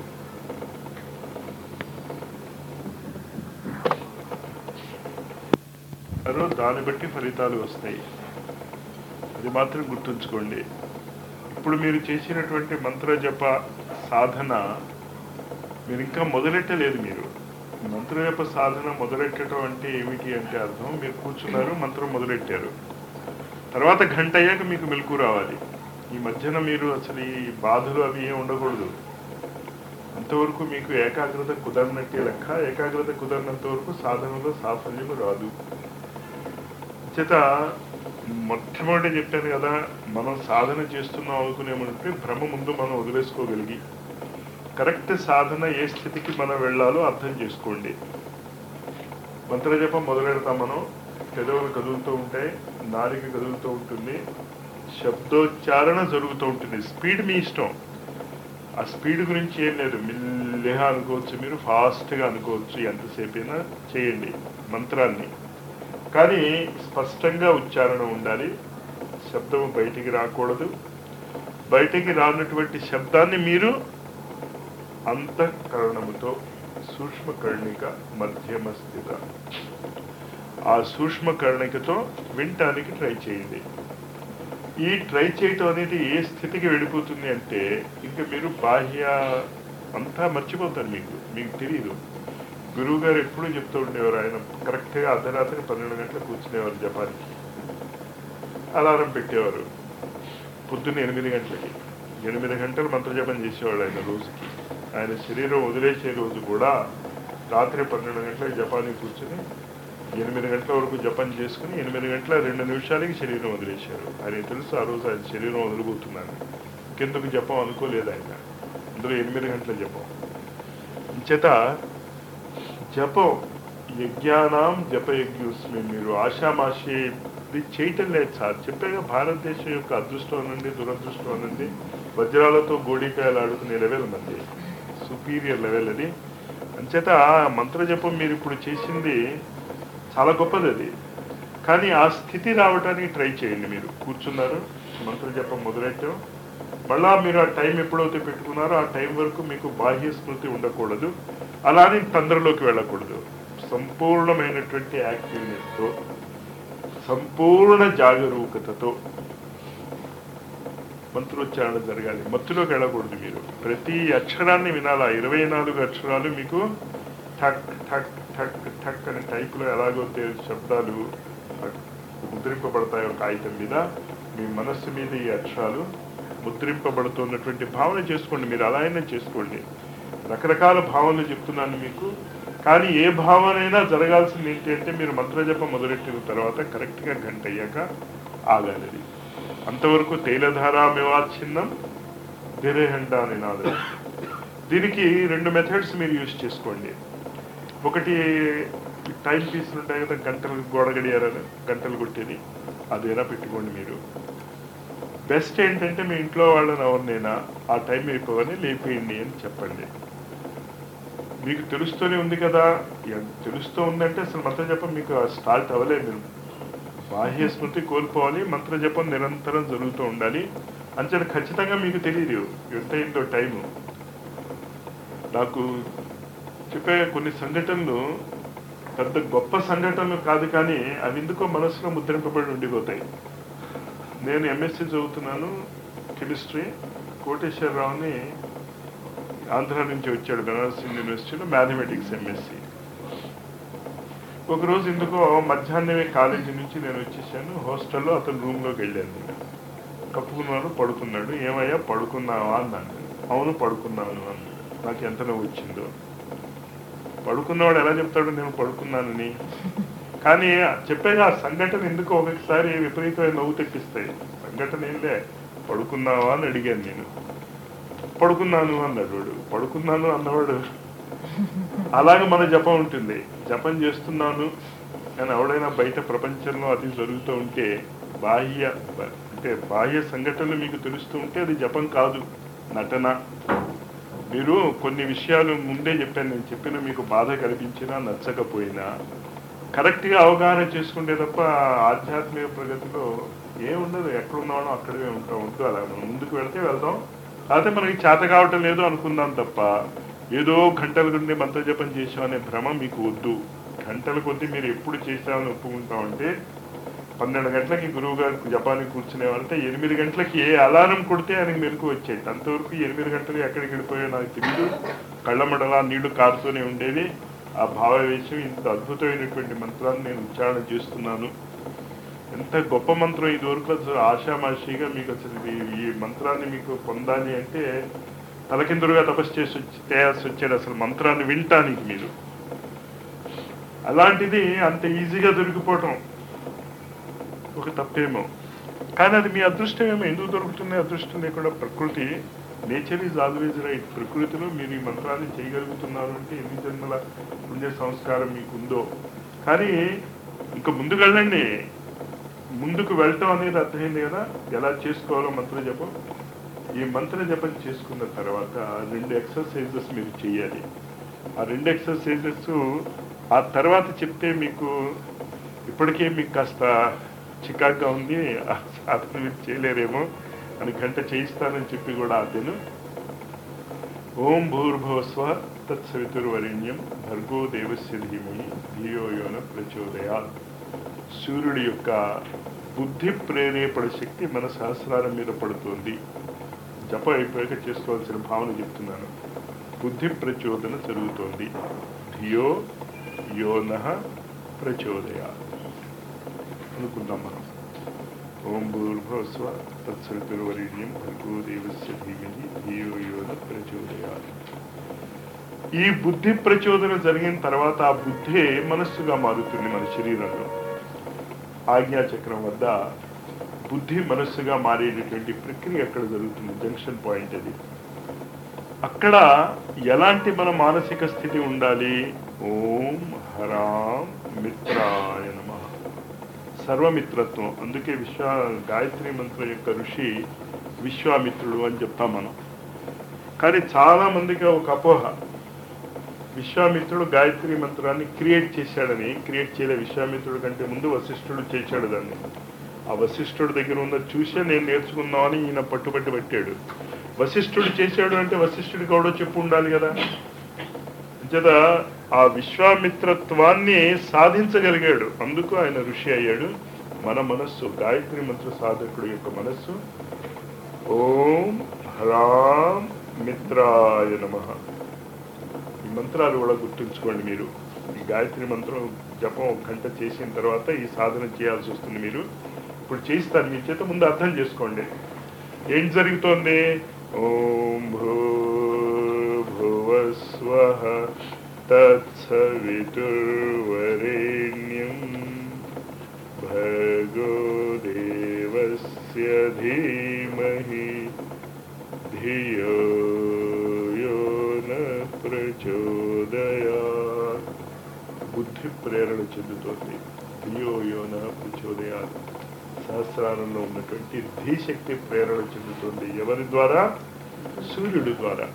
అరో దాన్ని బట్టి ఫలితాలు వస్తాయి అది మాత్రం గుర్తుంచుకోండి ఇప్పుడు మీరు చేసినటువంటి మంత్ర జప సాధన మీరు ఇంకా మొదలెట్టలేదు మీరు మంత్ర జప సాధన మొదలెట్టడం అంటే ఏమిటి అంటే అర్థం మీరు కూర్చున్నారు మంత్రం మొదలెట్టారు తర్వాత గంట అయ్యాక మీకు మెలకు రావాలి ఈ మధ్యన మీరు అసలు ఈ బాధలు అవి ఏమి ఉండకూడదు అంతవరకు మీకు ఏకాగ్రత కుదరనట్టే లెక్క ఏకాగ్రత కుదరనంత వరకు సాధనలో సాఫల్యం రాదు చేత మొట్టమొదటి చెప్పాను కదా మనం సాధన చేస్తున్నాం అనుకునేమంటే భ్రమ ముందు మనం వదిలేసుకోగలిగి కరెక్ట్ సాధన ఏ స్థితికి మనం వెళ్ళాలో అర్థం చేసుకోండి మంత్రజపం మొదలెడతాం మనం పెదవులు కదులుతూ ఉంటాయి నాలిక కదులుతూ ఉంటుంది శబ్దోచ్చారణ జరుగుతూ ఉంటుంది స్పీడ్ మీ ఇష్టం ఆ స్పీడ్ గురించి ఏం లేదు మెల్లిగా అనుకోవచ్చు మీరు ఫాస్ట్గా అనుకోవచ్చు ఎంతసేపు అయినా చేయండి మంత్రాన్ని కానీ స్పష్టంగా ఉచ్చారణ ఉండాలి శబ్దము బయటికి రాకూడదు బయటికి రానటువంటి శబ్దాన్ని మీరు అంతఃకరణముతో సూక్ష్మకర్ణిక మధ్యమ స్థిత ఆ సూక్ష్మకర్ణికతో వినటానికి ట్రై చేయండి ఈ ట్రై చేయటం అనేది ఏ స్థితికి వెళ్ళిపోతుంది అంటే ఇంకా మీరు బాహ్య అంతా మర్చిపోతారు మీకు మీకు తెలియదు గురువు గారు ఎప్పుడూ చెప్తూ ఉండేవారు ఆయన కరెక్ట్గా అర్ధరాత్రి పన్నెండు గంటలకు కూర్చునేవారు జపానికి అలారం పెట్టేవారు పొద్దున్న ఎనిమిది గంటలకి ఎనిమిది గంటలు మంత్రజపం చేసేవాడు ఆయన రోజుకి ఆయన శరీరం వదిలేసే రోజు కూడా రాత్రి పన్నెండు గంటలకు జపానికి కూర్చుని ఎనిమిది గంటల వరకు జపం చేసుకుని ఎనిమిది గంటల రెండు నిమిషాలకి శరీరం వదిలేశారు ఆయన తెలుసు ఆ రోజు ఆయన శరీరం వదిలిపోతున్నాను కిందకు జపం అనుకోలేదు ఆయన అందులో ఎనిమిది గంటల జపం చేత జపం యజ్ఞానాం జపయజ్ఞుస్మి మీరు ఆషామాషి ఇది చేయటం లేదు సార్ చెప్పాక భారతదేశం యొక్క అదృష్టం నుండి దురదృష్టం నుండి వజ్రాలతో గోడికాయలు ఆడుకునే లెవెల్ మంది సుపీరియర్ లెవెల్ అది అంచేత ఆ మంత్రజపం మీరు ఇప్పుడు చేసింది చాలా గొప్పది అది కానీ ఆ స్థితి రావడానికి ట్రై చేయండి మీరు కూర్చున్నారు మంత్రజపం మొదలెట్టాం మళ్ళా మీరు ఆ టైం ఎప్పుడైతే పెట్టుకున్నారో ఆ టైం వరకు మీకు బాహ్య స్మృతి ఉండకూడదు అలానే తొందరలోకి వెళ్ళకూడదు సంపూర్ణమైనటువంటి యాక్టివ్నెస్తో సంపూర్ణ జాగరూకతతో మంత్రోచ్చారణ జరగాలి మత్తులోకి వెళ్ళకూడదు మీరు ప్రతి అక్షరాన్ని వినాలా ఇరవై నాలుగు అక్షరాలు మీకు ఠక్ ఠక్ ఠక్ ఠక్ అనే టైపులో ఎలాగైతే శబ్దాలు ముద్రింపబడతాయో కాగితం మీద మీ మనస్సు మీద ఈ అక్షరాలు ముద్రింపబడుతున్నటువంటి భావన చేసుకోండి మీరు అలా అయినా చేసుకోండి రకరకాల భావనలు చెప్తున్నాను మీకు కానీ ఏ భావనైనా జరగాల్సింది ఏంటి అంటే మీరు మంత్రజపం మొదలెట్టిన తర్వాత కరెక్ట్గా గంట అయ్యాక ఆగాలి అది. అంతవరకు తైలధారామివాచ్ఛిన్నం దిరేహండ నినాదం దీనికి రెండు మెథడ్స్ మీరు యూజ్ చేసుకోండి ఒకటి టైం పీసులు ఉంటాయి కదా గంటలు గోడ గడియారాలు గంటలు కొట్టేది అదేనా పెట్టుకోండి మీరు బెస్ట్ ఏంటంటే మీ ఇంట్లో వాళ్ళని ఎవరినైనా ఆ టైం అయిపోవని లేపేయండి అని చెప్పండి మీకు తెలుస్తూనే ఉంది కదా ఎ- తెలుస్తూ ఉందంటే అసలు మంత్రజపం మీకు స్టార్ట్ అవ్వలేదు మీరు బాహ్య స్మృతి కోల్పోవాలి మంత్రజపం నిరంతరం జరుగుతూ ఉండాలి అంచేత ఖచ్చితంగా మీకు తెలియదు ఎంత అయిందో టైము నాకు చెప్పే కొన్ని సంఘటనలు పెద్ద గొప్ప సంఘటనలు కాదు కానీ అవి ఎందుకో మనసులో ముద్రింపబడి ఉండిపోతాయి నేను ఎంఎస్సి చదువుతున్నాను కెమిస్ట్రీ కోటేశ్వరరావుని ఆంధ్ర నుంచి వచ్చాడు బెనారస్ హిందూ యూనివర్సిటీలో మ్యాథమెటిక్స్ ఎంఎస్సి ఒకరోజు ఎందుకో మధ్యాహ్నమే కాలేజీ నుంచి నేను వచ్చేసాను హాస్టల్లో అతను రూమ్లోకి వెళ్ళాను నేను కప్పుకున్నాడు పడుకున్నాడు ఏమయ్యా పడుకున్నావా అన్నాను అవును పడుకున్నాను అన్నాడు నాకు ఎంత నవ్వు వచ్చిందో పడుకున్నవాడు ఎలా చెప్తాడు నేను పడుకున్నానని కానీ చెప్పేది ఆ సంఘటన ఎందుకు ఒకసారి విపరీతమైన నవ్వు తెప్పిస్తాయి సంఘటన ఏంలే పడుకున్నావా అని అడిగాను నేను పడుకున్నాను అన్నాడు వాడు పడుకున్నాను అన్నవాడు అలాగే మన జపం ఉంటుంది జపం చేస్తున్నాను కానీ ఎవడైనా బయట ప్రపంచంలో అది జరుగుతూ ఉంటే బాహ్య అంటే బాహ్య సంఘటనలు మీకు తెలుస్తూ ఉంటే అది జపం కాదు నటన మీరు కొన్ని విషయాలు ముందే చెప్పాను నేను చెప్పిన మీకు బాధ కల్పించినా నచ్చకపోయినా కరెక్ట్గా అవగాహన చేసుకుంటే తప్ప ఆధ్యాత్మిక ప్రగతిలో ఏముండదు ఎక్కడ ఉన్నామో అక్కడే ఉంటాం ఉంటూ అలా మనం ముందుకు వెళ్తే వెళ్దాం అయితే మనకి చేత కావటం లేదు అనుకుందాం తప్ప ఏదో గంటల నుండి మంత్రజపం చేసాం అనే భ్రమ మీకు వద్దు గంటల కొద్దీ మీరు ఎప్పుడు చేసామని ఒప్పుకుంటామంటే పన్నెండు గంటలకి గురువు గారు జపానికి కూర్చునేవారంటే ఎనిమిది గంటలకి ఏ అలారం కొడితే ఆయనకి మెలకు వచ్చేది అంతవరకు ఎనిమిది గంటలు ఎక్కడికి వెళ్ళిపోయా నాకు తెలియదు కళ్ళమడలా నీళ్లు కారుతూనే ఉండేది ఆ భావవేశం ఇంత అద్భుతమైనటువంటి మంత్రాన్ని నేను ఉచ్చారణ చేస్తున్నాను ఎంత గొప్ప మంత్రం ఇది వరకు అసలు ఆషామాషిగా మీకు అసలు ఈ- ఈ మంత్రాన్ని మీకు పొందాలి అంటే తలకిందులుగా తపస్సు చేసి వచ్చి చేయాల్సి వచ్చేది అసలు మంత్రాన్ని వింటానికి మీరు అలాంటిది అంత ఈజీగా దొరికిపోవటం ఒక తప్పేమో కానీ అది మీ అదృష్టం ఏమో ఎందుకు దొరుకుతుంది అదృష్టం లేకుండా ప్రకృతి నేచర్ ఈజ్ ఆల్వేజ్ రైట్ ప్రకృతిలో మీరు ఈ మంత్రాన్ని చేయగలుగుతున్నారు అంటే ఎన్ని జన్మల పుణ్య సంస్కారం మీకు ఉందో కానీ ఇంకా ముందుకు వెళ్ళండి ముందుకు వెళ్ళటం అనేది అర్థమైంది కదా ఎలా చేసుకోవాలో మంత్ర జపం ఈ మంత్ర జపం చేసుకున్న తర్వాత రెండు ఎక్సర్సైజెస్ మీరు చేయాలి ఆ రెండు ఎక్సర్సైజెస్ ఆ తర్వాత చెప్తే మీకు ఇప్పటికే మీకు కాస్త చికాగ్గా ఉంది ఆ సాధన మీరు చేయలేరేమో అని గంట చేయిస్తానని చెప్పి కూడా అదేను ఓం భూర్భువస్వ తత్సవితుర్వరేణ్యం భర్గో దేవస్య ధీమహి ధియో యోన ప్రచోదయా సూర్యుడి యొక్క బుద్ధి ప్రేరేపణ శక్తి మన సహస్రారం మీద పడుతుంది జప అయిపోయాక చేసుకోవాల్సిన భావన చెప్తున్నాను బుద్ధి ప్రచోదన జరుగుతోంది ధియో యోన ప్రచోదయ అనుకుందాం మనం ఓం భూర్భవస్వ తత్సవితుర్వరీణ్యం భర్గో దేవస్య ధీమహి ధియో యోన ప్రచోదయాత్ ఈ బుద్ధి ప్రచోదన జరిగిన తర్వాత ఆ బుద్ధి మనస్సుగా మారుతుంది మన శరీరంలో ఆజ్ఞాచక్రం వద్ద బుద్ధి మనస్సుగా మారేటటువంటి ప్రక్రియ అక్కడ జరుగుతుంది జంక్షన్ పాయింట్ అది అక్కడ ఎలాంటి మన మానసిక స్థితి ఉండాలి ఓం హరాం మిత్రాయ నమ సర్వమిత్రత్వం అందుకే విశ్వ గాయత్రి మంత్రం యొక్క ఋషి విశ్వామిత్రుడు అని చెప్తాం మనం కానీ చాలా మందికి ఒక అపోహ విశ్వామిత్రుడు గాయత్రి మంత్రాన్ని క్రియేట్ చేశాడని క్రియేట్ చేయలే విశ్వామిత్రుడు కంటే ముందు వశిష్ఠుడు చేశాడు దాన్ని ఆ వశిష్ఠుడి దగ్గర ఉన్న చూసే నేను నేర్చుకుందామని ఈయన పట్టుబట్టి పెట్టాడు వశిష్ఠుడు చేశాడు అంటే వశిష్ఠుడికి ఎవడో చెప్పు ఉండాలి కదా అంచేత ఆ విశ్వామిత్రత్వాన్ని సాధించగలిగాడు అందుకు ఆయన ఋషి అయ్యాడు మన మనస్సు గాయత్రి మంత్ర సాధకుడు యొక్క మనస్సు ఓం హ్రాం మిత్రాయ నమ ఈ మంత్రాలు కూడా గుర్తుంచుకోండి మీరు ఈ గాయత్రి మంత్రం జపం ఒక గంట చేసిన తర్వాత ఈ సాధన చేయాల్సి వస్తుంది మీరు ఇప్పుడు చేయిస్తారు మీ చేత ముందు అర్థం చేసుకోండి ఏం జరుగుతోంది ఓం భూ భువస్వ తత్సవితుర్వరేణ్యం భగో దేవస్య ధీమహి ధియో యో న ప్రచోదయాత్ బుద్ధి ప్రేరణ చెందుతోంది ధియో యో న ప్రచోదయాత్ సహస్రారంలో ఉన్నటువంటి ధీశక్తి ప్రేరణ చెందుతుంది ఎవరి ద్వారా సూర్యుడి ద్వారా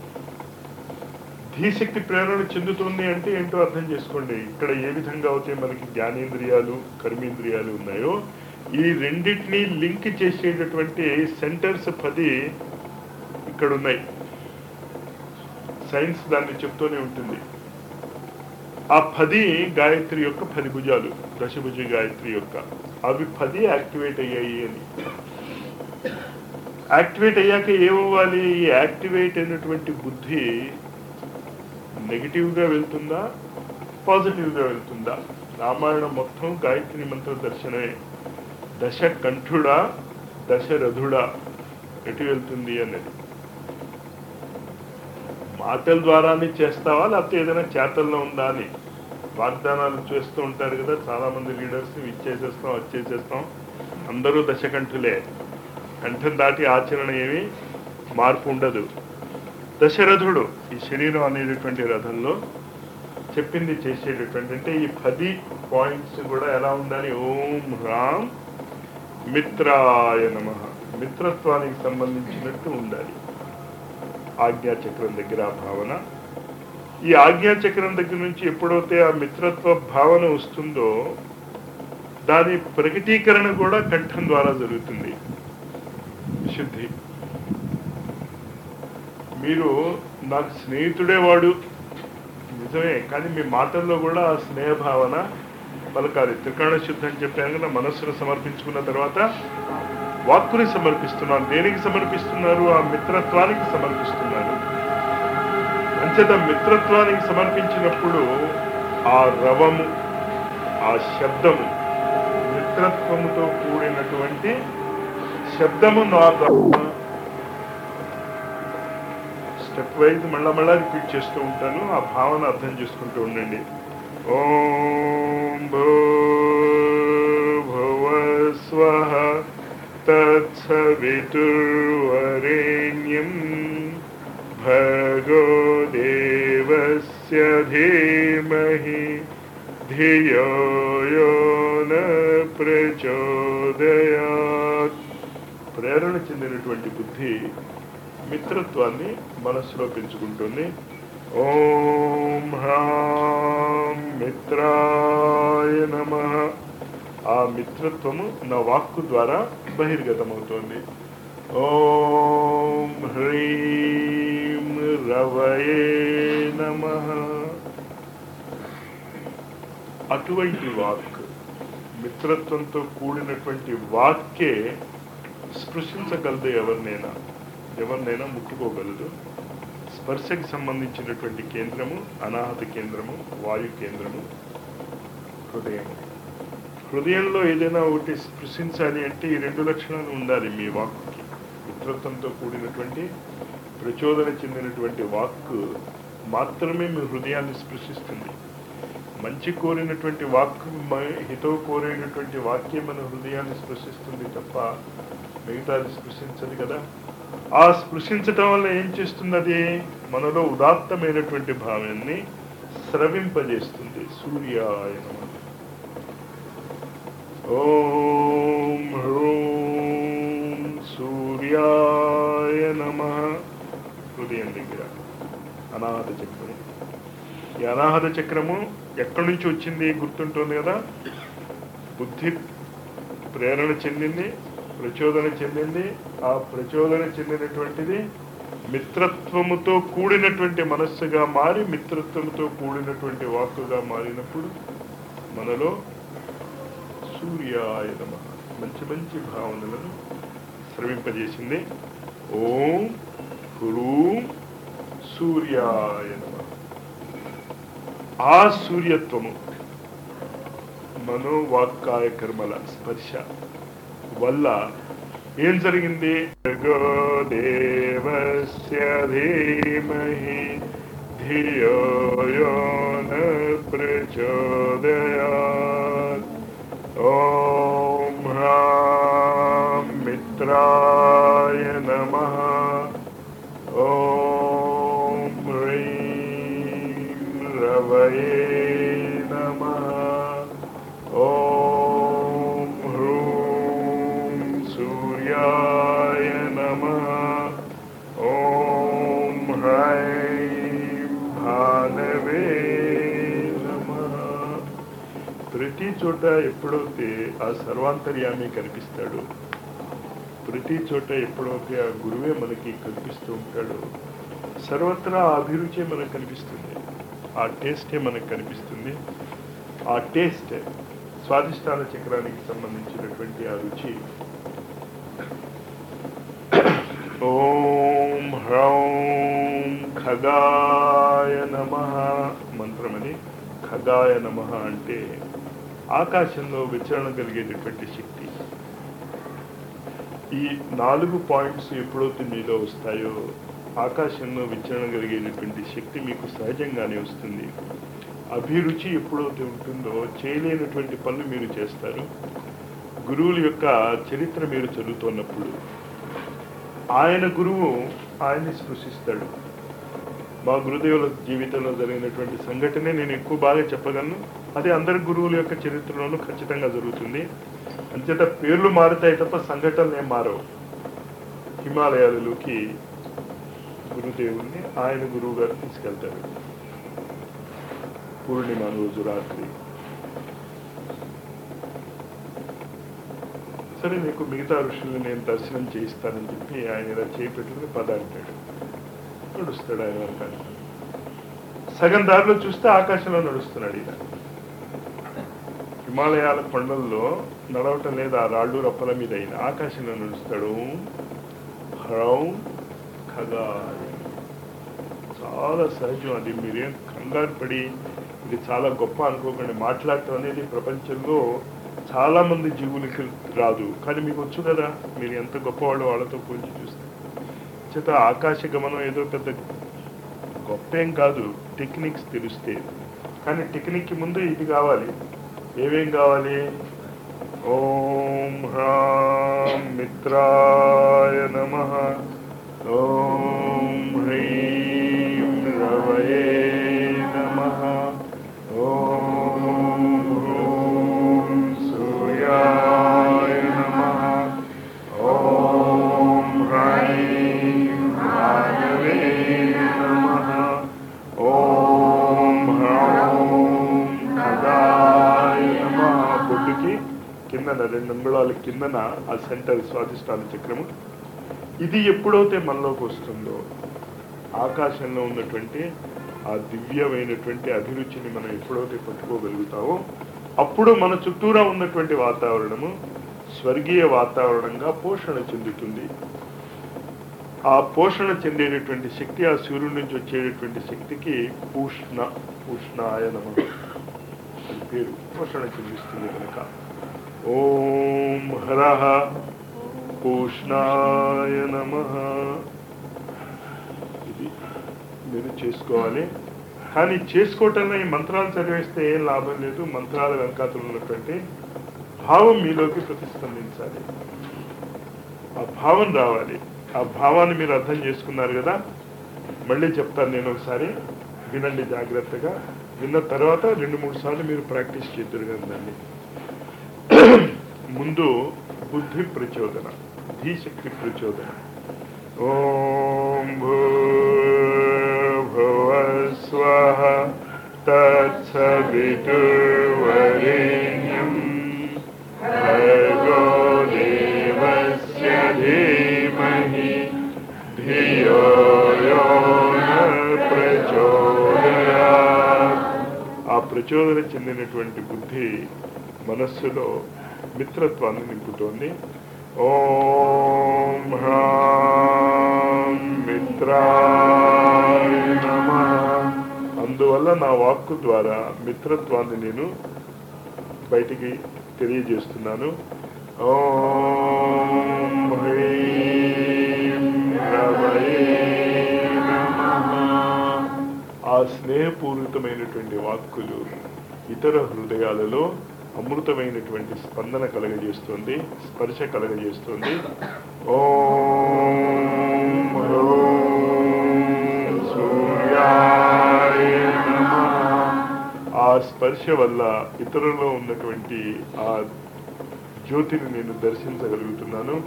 ధీశక్తి ప్రేరణ చెందుతుంది అంటే ఏంటో అర్థం చేసుకోండి ఇక్కడ ఏ విధంగా అయితే మనకి జ్ఞానేంద్రియాలు కర్మేంద్రియాలు ఉన్నాయో ఈ రెండింటినీ లింక్ చేసేటటువంటి సెంటర్స్ పది ఇక్కడ ఉన్నాయి సైన్స్ దాన్ని చెప్తూనే ఉంటుంది ఆ పది గాయత్రి యొక్క పది భుజాలు దశభుజ గాయత్రి యొక్క అవి పది యాక్టివేట్ అయ్యాయి అని యాక్టివేట్ అయ్యాక ఏమవ్వాలి ఈ యాక్టివేట్ అయినటువంటి బుద్ధి నెగిటివ్గా వెళ్తుందా పాజిటివ్గా వెళ్తుందా రామాయణం మొత్తం గాయత్రి మంత్ర దర్శనమే దశ కంఠుడా దశరథుడా ఎటు వెళ్తుంది అన్నది మాటల ద్వారానే చేస్తావా లేకపోతే ఏదైనా చేతల్లో ఉందా అని వాగ్దానాలు చేస్తూ ఉంటారు కదా చాలా మంది లీడర్స్ ఇచ్చేసేస్తాం వచ్చేసేస్తాం అందరూ దశకంఠులే కంఠం దాటి ఆచరణ ఏమి మార్పు ఉండదు దశరథుడు ఈ శరీరం అనేటటువంటి రథంలో చెప్పింది చేసేటటువంటి అంటే ఈ పది పాయింట్స్ కూడా ఎలా ఉండాలి ఓం రామ్ మిత్రాయ నమ మిత్రత్వానికి సంబంధించినట్టు ఉండాలి ఆజ్ఞాచక్రం దగ్గర ఆ భావన ఈ ఆజ్ఞాచక్రం దగ్గర నుంచి ఎప్పుడైతే ఆ మిత్రత్వ భావన వస్తుందో దాని ప్రకటీకరణ కూడా కంఠం ద్వారా జరుగుతుంది శుద్ధి మీరు నాకు స్నేహితుడే వాడు నిజమే కానీ మీ మాటల్లో కూడా ఆ స్నేహ భావన పలకాలి త్రికరణ శుద్ధి అని చెప్పాను కదా మనస్సును సమర్పించుకున్న తర్వాత వాక్కుని సమర్పిస్తున్నాను దేనికి సమర్పిస్తున్నారు ఆ మిత్రత్వానికి సమర్పిస్తున్నారు అంచేత మిత్రత్వానికి సమర్పించినప్పుడు ఆ రవము ఆ శబ్దము మిత్రత్వముతో కూడినటువంటి శబ్దము నా ద్వారా స్టెప్ వైజ్ మళ్ళా మళ్ళా రిపీట్ చేస్తూ ఉంటాను ఆ భావన అర్థం చేసుకుంటూ ఉండండి ఓం భూ భువ స్వః తత్సవితుర్వరేణ్యం భగో దేవస్య ధీమహి ధియో యో న ప్రచోదయాత్ ప్రేరణ చెందినటువంటి బుద్ధి మిత్రత్వాన్ని మనస్సులో పెంచుకుంటుంది ఓం హ్రాం మిత్రాయ నమ ఆ మిత్రత్వము నా వాక్కు ద్వారా బహిర్గతమవుతోంది ఓం హ్రీం రవయే నమ అటువంటి వాక్ మిత్రత్వంతో కూడినటువంటి వాక్కే స్పృశించగలదు ఎవరినైనా ఎవరినైనా ముట్టుకోగలదు స్పర్శకి సంబంధించినటువంటి కేంద్రము అనాహత కేంద్రము వాయు కేంద్రము హృదయం హృదయంలో ఏదైనా ఒకటి స్పృశించాలి అంటే ఈ రెండు లక్షణాలు ఉండాలి మీ వాక్కుకి మిత్రత్వంతో కూడినటువంటి ప్రచోదన చెందినటువంటి వాక్కు మాత్రమే మీ హృదయాన్ని స్పృశిస్తుంది మంచి కోరినటువంటి వాక్కు మ- హితవు కోరినటువంటి వాక్యం మన హృదయాన్ని స్పృశిస్తుంది తప్ప మిగతాది స్పృశించదు కదా ఆ స్పృశించటం వల్ల ఏం చేస్తుంది అది మనలో ఉదాత్తమైనటువంటి భావాన్ని స్రవింపజేస్తుంది సూర్యాయ నమః ఓం హ్రూం సూర్యాయ నమ హృదయం దగ్గర అనాహత చక్రము ఈ అనాహత చక్రము ఎక్కడి నుంచి వచ్చింది గుర్తుంటుంది కదా బుద్ధి ప్రేరణ చెందింది ప్రచోదన చెందింది ఆ ప్రచోదన చెందినటువంటిది మిత్రత్వముతో కూడినటువంటి మనస్సుగా మారి మిత్రత్వముతో కూడినటువంటి వాక్కుగా మారినప్పుడు మనలో సూర్యాయ నమ మంచి మంచి భావనలను శ్రవింపజేసింది ఓం హ్రూం సూర్యాయ నమ ఆ సూర్యత్వము మనోవాక్కాయ కర్మల స్పర్శ వల్ల ఏం జరిగింది భర్గో దేవస్య ధీమహి ధియో యో న ప్రచోదయాత్ ఓం హ్రాం మిత్రాయ నమః ఓం హ్రీం రవయే నమః ఓం హ్రూం సూర్యాయ నమః ఓం హ్రైం భానవే నమః ప్రతి చోట ఎప్పుడైతే ఆ సర్వాంతర్యామి కనిపిస్తాడు ప్రతి చోట ఎప్పుడైతే ఆ గురువే మనకి కనిపిస్తూ ఉంటాడు సర్వత్రా ఆ అభిరుచే మనకు కనిపిస్తుంది ఆ టేస్టే మనకు కనిపిస్తుంది ఆ టేస్ట్ స్వాదిష్టాన చక్రానికి సంబంధించినటువంటి ఆ రుచి ఓం హ్రౌం ఖగాయ నమ మంత్రమని ఖగాయ నమ అంటే ఆకాశంలో విచరణ కలిగేటటువంటి శక్తి ఈ నాలుగు పాయింట్స్ ఎప్పుడైతే మీలో వస్తాయో ఆకాశంలో విచరణ కలిగేటటువంటి శక్తి మీకు సహజంగానే వస్తుంది అభిరుచి ఎప్పుడైతే ఉంటుందో చేయలేనటువంటి పనులు మీరు చేస్తారు గురువుల యొక్క చరిత్ర మీరు చదువుతున్నప్పుడు ఆయన గురువు ఆయన్ని స్పృశిస్తాడు మా గురుదేవుల జీవితంలో జరిగినటువంటి సంఘటనే నేను ఎక్కువ బాగా చెప్పగలను అది అందరి గురువుల యొక్క చరిత్రలోనూ ఖచ్చితంగా జరుగుతుంది అంచేత పేర్లు మారుతాయి తప్ప సంఘటనలు ఏం మారవు హిమాలయాలలోకి గురుదేవుల్ని ఆయన గురువు గారు తీసుకెళ్తారు పూర్ణిమ రోజు రాత్రి సరే నీకు మిగతా ఋషుల్ని నేను దర్శనం చేయిస్తానని చెప్పి ఆయన ఇలా చేపెట్టుకుని పద అంటాడు నడుస్తాడు ఆయన వెనకాల సగం దారిలో చూస్తే ఆకాశంలో నడుస్తున్నాడు ఈయన హిమాలయాల కొండల్లో నడవటం లేదు ఆ రాళ్ళు రప్పల మీద అయిన ఆకాశంలో నడుస్తాడు హ్రౌం ఖగాయ చాలా సహజం అది మీరేం కంగారు పడి ఇది చాలా గొప్ప అనుకోకండి మాట్లాడటం అనేది ప్రపంచంలో చాలా మంది జీవులకి రాదు కానీ మీకు వచ్చు కదా మీరు ఎంత గొప్పవాళ్ళు వాళ్ళతో పోల్చి చూస్తే చేత ఆకాశ గమనం ఏదో పెద్ద గొప్ప ఏం కాదు టెక్నిక్స్ తెలిస్తే కానీ టెక్నిక్ ముందు ఇది కావాలి ఏమేం కావాలి ఓం హ్రాం మిత్రాయ నమ ఓం హ్రీం రవయే నమ ఓం హ్రూం సూర్యాయ నమ ఓం హ్రైం భానవే నమ ఓం హ్రౌం ఖగాయ నమ బొడ్డుకి కిందన రెండు అంగుళాల కిందన ఆ సెంటర్ స్వాదిష్టాన చక్రము ఇది ఎప్పుడైతే మనలోకి వస్తుందో ఆకాశంలో ఉన్నటువంటి ఆ దివ్యమైనటువంటి అభిరుచిని మనం ఎప్పుడైతే పట్టుకోగలుగుతామో అప్పుడు మన చుట్టూరా ఉన్నటువంటి వాతావరణము స్వర్గీయ వాతావరణంగా పోషణ చెందుతుంది ఆ పోషణ చెందేటటువంటి శక్తి ఆ సూర్యుడి నుంచి వచ్చేటటువంటి శక్తికి పూష్ణ పూష్ణాయ నమ అది పేరు పోషణ చెందిస్తుంది కనుక ఓం హర పూష్ణాయ నమ ఇది మీరు చేసుకోవాలి కానీ చేసుకోవటంలో ఈ మంత్రాలు చదివేస్తే ఏం లాభం లేదు మంత్రాల వెనకాతలు ఉన్నటువంటి భావం మీలోకి ప్రతిస్పందించాలి ఆ భావం రావాలి ఆ భావాన్ని మీరు అర్థం చేసుకున్నారు కదా మళ్ళీ చెప్తాను నేను ఒకసారి వినండి జాగ్రత్తగా విన్న తర్వాత రెండు మూడు సార్లు మీరు ప్రాక్టీస్ చేద్దరు కదా దాన్ని ముందు బుద్ధి ప్రచోదన ధీశక్తి ప్రచోదన ఓం భూర్భువస్వ తత్సవితుర్వరేణ్యం భర్గో దేవస్య ధీమహి ధియో యో న ప్రచోదయాత్. ఆ ప్రచోదన చెందినటువంటి బుద్ధి మనస్సులో మిత్రత్వాన్ని నింపుతోంది ఓం హ్రాం మిత్రాయ నమః అందువల్ల నా వాక్కు ద్వారా మిత్రత్వాన్ని నేను బయటికి తెలియజేస్తున్నాను ఓం హ్రీం రవయే నమః ఆ స్నేహపూరితమైనటువంటి వాక్కులు ఇతర హృదయాలలో అమృతమైనటువంటి స్పందన కలగజేస్తుంది స్పర్శ కలగజేస్తుంది ఓం హ్రౌం సూర్యాయ నమః ఆ స్పర్శ వల్ల ఇతరులలో ఉన్నటువంటి ఆ జ్యోతిని నేను దర్శించగలుగుతున్నాను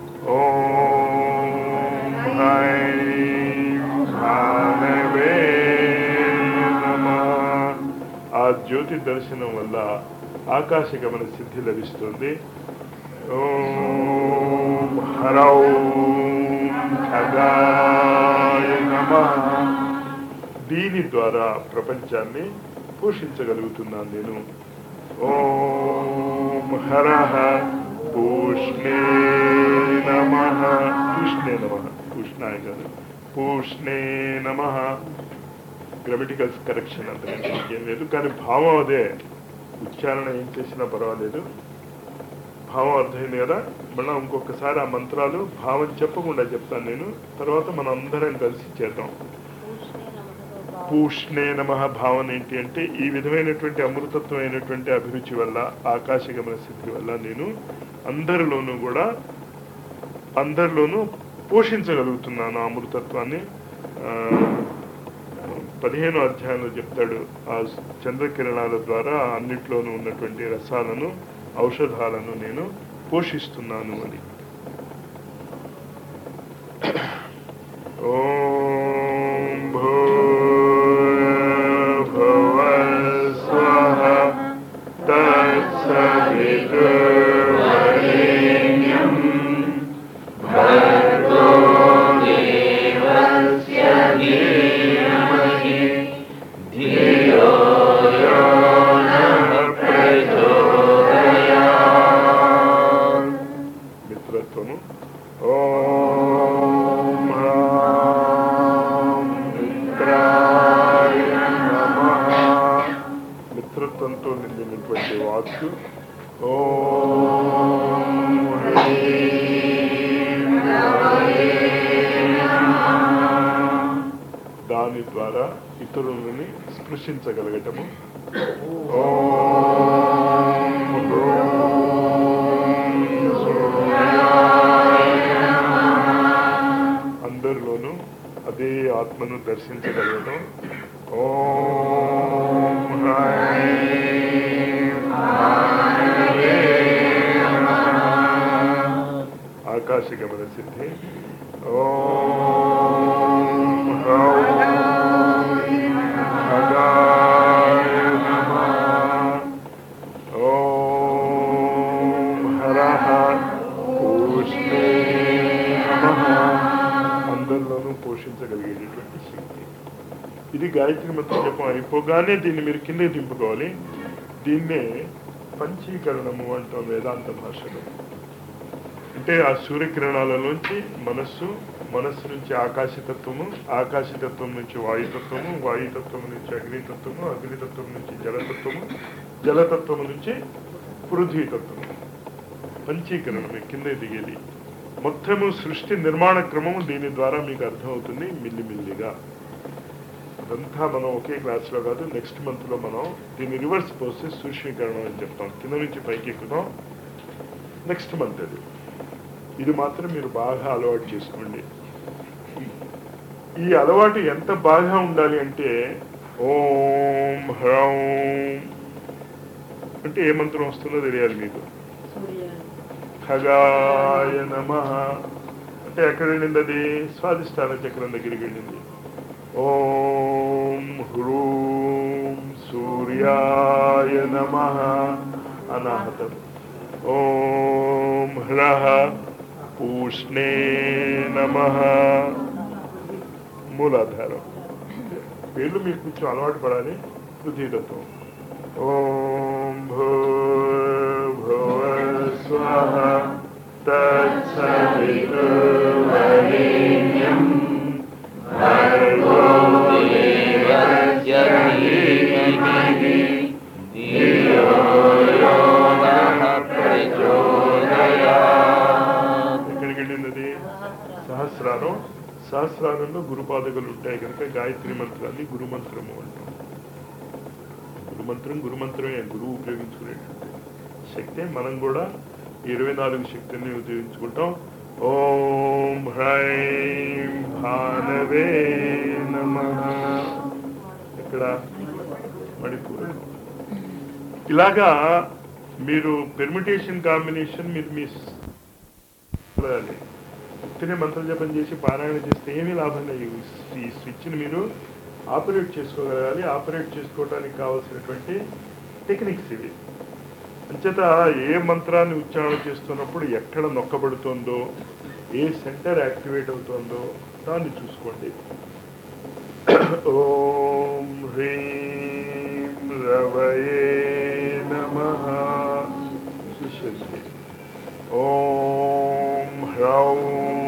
ఓం హ్రైం భానవే నమః ఆ జ్యోతి దర్శనం వల్ల ఆకాశ గమన సిద్ధి లభిస్తుంది ఓం హరౌం ఖగాయ నమః దీని ద్వారా ప్రపంచాన్ని పోషించగలుగుతున్నాను నేను ఓం హర పూష్ణే నమ పూష్ణే నమ పూష్ణాయ కాదు పూష్ణే నమ గ్రామటికల్ కరెక్షన్ అంతకంటే ఇంకేం లేదు కానీ భావం అదే ఉచ్చారణ ఏం చేసినా పర్వాలేదు భావం అర్థమైంది కదా మళ్ళీ ఇంకొకసారి ఆ మంత్రాలు భావం చెప్పకుండా చెప్తాను నేను తర్వాత మనం అందరం కలిసి చేద్దాం పూష్ణే నమ భావన ఏంటి అంటే ఈ విధమైనటువంటి అమృతత్వమైనటువంటి అభిరుచి వల్ల ఆకాశగమన సిద్ధి వల్ల నేను అందరిలోనూ కూడా అందరిలోనూ పోషించగలుగుతున్నాను ఆ అమృతత్వాన్ని ఆ, పదిహేను అధ్యాయంలో చెప్తాడు ఆ చంద్రకిరణాల ద్వారా అన్నిట్లోనూ ఉన్నటువంటి రసాలను ఔషధాలను నేను పోషిస్తున్నాను అని ఓం భూర్భువస్వః తత్సవితుర్వరేణ్యం భర్గో దేవస్య ధీమహి ధియో యో నః ప్రచోదయాత్. మిత్రత్వము ఓం హ్రాం మిత్రాయ నమః మిత్రత్వంతో నిండినటువంటి వాక్కు ఓం హ్రీం రవయే నమః. దాని ద్వారా ఇతరులని స్పృశించగలగటము ఓం హ్రౌం సూర్యాయ నమః. అందరిలోనూ అదే ఆత్మను దర్శించగలగడం ఓం హ్రైం భానవే నమః. ఆకాశ గమన సిద్ధి ఓం హ్రౌం ఖగాయ నమః. ఓం హరః పూష్ణే నమః. అందరిలోనూ పోషించగలిగేటటువంటి శక్తి ఇది గాయత్రి మంత్రం జపం అయిపోగానే దీన్ని మీరు కిందకి దింపుకోవాలి దీన్నే పంచీకరణము అంటాం వేదాంత భాషలో అంటే ఆ సూర్యకిరణాలలోంచి మనస్సు మనస్సు నుంచి ఆకాశతత్వము ఆకాశతత్వం నుంచి వాయుతత్వము వాయుతత్వం నుంచి అగ్నితత్వము అగ్నితత్వం నుంచి జలతత్వము జలతత్వము నుంచి పృథ్వీతత్వము పంచీకరణమే కింద దిగేది మొత్తము సృష్టి నిర్మాణ క్రమము దీని ద్వారా మీకు అర్థమవుతుంది మిల్లిమిల్లిగా అదంతా మనం ఒకే క్లాస్లో కాదు నెక్స్ట్ మంత్లో మనం దీన్ని రివర్స్ ప్రాసెస్ సూక్ష్మీకరణం అని చెప్తాం కింద నుంచి పైకి ఎక్కుతాం నెక్స్ట్ మంత్ అది ఇది మాత్రం మీరు బాగా అలవాటు చేసుకోండి ఈ అలవాటు ఎంత బాగా ఉండాలి అంటే ఓం హ్రౌం అంటే ఏ మంత్రం వస్తుందో తెలియాలి మీకు ఖగాయ నమ అంటే ఎక్కడ వెళ్ళింది అది స్వాదిష్టాన చక్రం దగ్గరికి వెళ్ళింది ఓం హ్రూం సూర్యాయ నమ అనాహతం ఓం హ్రః పూష్ణే నమ మూలాధారం పేర్లు మీకు కొంచెం అలవాటు పడాలి పృథ్వీతత్వం ఓం భూర్భువస్వః తత్సవితుర్వరేణ్యం భర్గో దేవస్య ధీమహి ధియో యో నః ప్రచోదయాత్. ఎక్కడికి వెళ్ళింది అది సహస్రారం సహస్రారంలో గురుపాదకులు ఉంటాయి కనుక గాయత్రి మంత్రాన్ని గురు మంత్రము అంటాం గురు మంత్రం గురు మంత్రమే గురువు ఉపయోగించుకునేటువంటి శక్తే మనం కూడా ఈ ఇరవై నాలుగు శక్తుల్ని ఉపయోగించుకుంటాం ఓం హ్రైం భానవే నమ ఇక్కడ మణిపూర్ ఇలాగా మీరు పెర్మిటేషన్ కాంబినేషన్ మీరు మీ చదవాలి. ఉత్తినే మంత్ర జపం చేసి పారాయణ చేస్తే ఏమీ లాభం లేదు ఈ స్విచ్ని మీరు ఆపరేట్ చేసుకోగలగాలి ఆపరేట్ చేసుకోవడానికి కావాల్సినటువంటి టెక్నిక్స్ ఇవి అంచేత ఏ మంత్రాన్ని ఉచ్చారణ చేస్తున్నప్పుడు ఎక్కడ నొక్కబడుతోందో ఏ సెంటర్ యాక్టివేట్ అవుతోందో దాన్ని చూసుకోండి ఓం హ్రీం రవయే నమ శిష్యశ్రీ ఓం హ్రౌం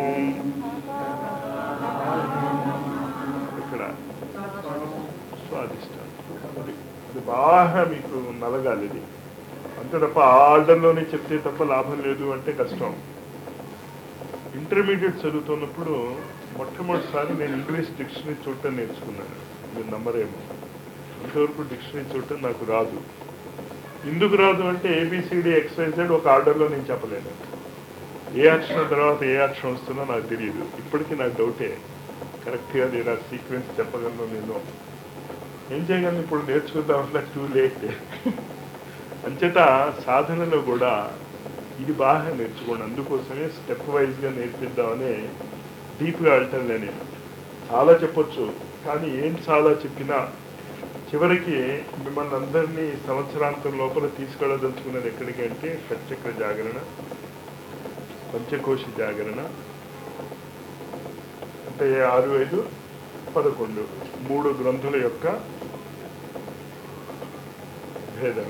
ఇక్కడ స్వాదిష్టానం అది అది బాగా మీకు నలగాలి ఇది అంతే తప్ప ఆ ఆర్డర్లోనే చెప్తే తప్ప లాభం లేదు అంటే కష్టం ఇంటర్మీడియట్ చదువుతున్నప్పుడు మొట్టమొదటిసారి నేను ఇంగ్లీష్ డిక్షనరీ చూడటం నేర్చుకున్నాను మీరు నమ్మరేమో అంతవరకు డిక్షనరీ చూడటం నాకు రాదు ఎందుకు రాదు అంటే ఏబిసిడి ఎక్స్వైజెడ్ ఒక ఆర్డర్లో నేను చెప్పలేను ఏ అక్షరం తర్వాత ఏ అక్షరం వస్తుందో నాకు తెలియదు ఇప్పటికీ నాకు డౌటే కరెక్ట్గా నేను ఆ సీక్వెన్స్ చెప్పగలను నేను ఏం చేయగలను ఇప్పుడు నేర్చుకుందామన్నా టూ లేట్ అంచేత సాధనలో కూడా ఇది బాగా నేర్చుకోండి అందుకోసమే స్టెప్ వైజ్గా నేర్పిద్దామని డీప్గా వెళ్తాను నేను చాలా చెప్పొచ్చు కానీ ఏం చాలా చెప్పినా చివరికి మిమ్మల్ని అందరినీ సంవత్సరాంతం లోపల తీసుకెళ్ళదలుచుకున్నది ఎక్కడికి అంటే షట్చక్ర జాగరణ పంచకోశ జాగరణ అంటే ఆరు ఐదు పదకొండు మూడు గ్రంథుల యొక్క భేదన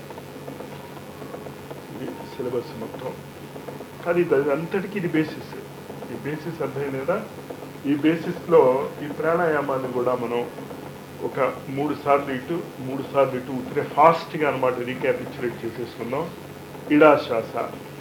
ఇది సిలబస్ మొత్తం కానీ దాని అంతటికి ఇది బేసిస్ ఈ బేసిస్ అర్థమైంది కదా ఈ బేసిస్లో ఈ ప్రాణాయామాన్ని కూడా మనం ఒక మూడు సార్లు ఇటు మూడు సార్లు ఇటు ఉత్తరే ఫాస్ట్గా అనమాట రీక్యాపిచులేట్ చేసేసుకుందాం ఇడా శ్వాస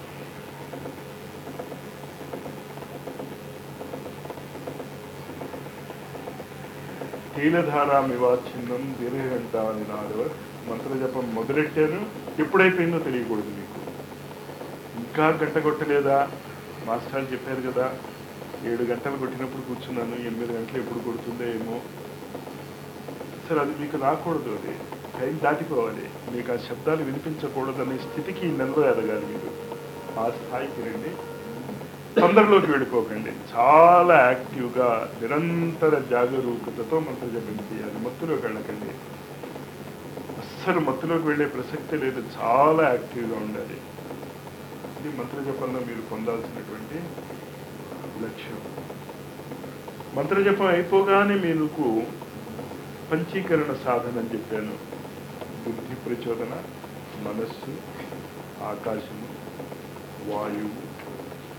తైలధారామివాచ్ఛిన్నం దీర్ఘగంట అని నాలుగు మంత్రజపం మొదలెట్టారు ఎప్పుడైపోయిందో తెలియకూడదు మీకు ఇంకా గంట కొట్టలేదా మాస్టర్ చెప్పారు కదా ఏడు గంటలు కొట్టినప్పుడు కూర్చున్నాను ఎనిమిది గంటలు ఎప్పుడు కొడుతుందో ఏమో సరే అది మీకు రాకూడదు అది టైం దాటిపోవాలి మీకు ఆ శబ్దాలు వినిపించకూడదు అనే స్థితికి ఈ నెలలో ఎదగాలి మీరు ఆ స్థాయికి రండి తొందరలోకి వెళ్ళిపోకండి చాలా యాక్టివ్గా నిరంతర జాగరూకతతో మంత్రజపం చేయాలి మత్తులోకి వెళ్ళకండి అస్సలు మత్తులోకి వెళ్ళే ప్రసక్తి లేదు చాలా యాక్టివ్గా ఉండాలి ఇది మంత్రజపంలో మీరు పొందాల్సినటువంటి లక్ష్యం మంత్రజపం అయిపోగానే మీకు పంచీకరణ సాధన అని చెప్పాను బుద్ధి ప్రచోదన మనస్సు ఆకాశము వాయువు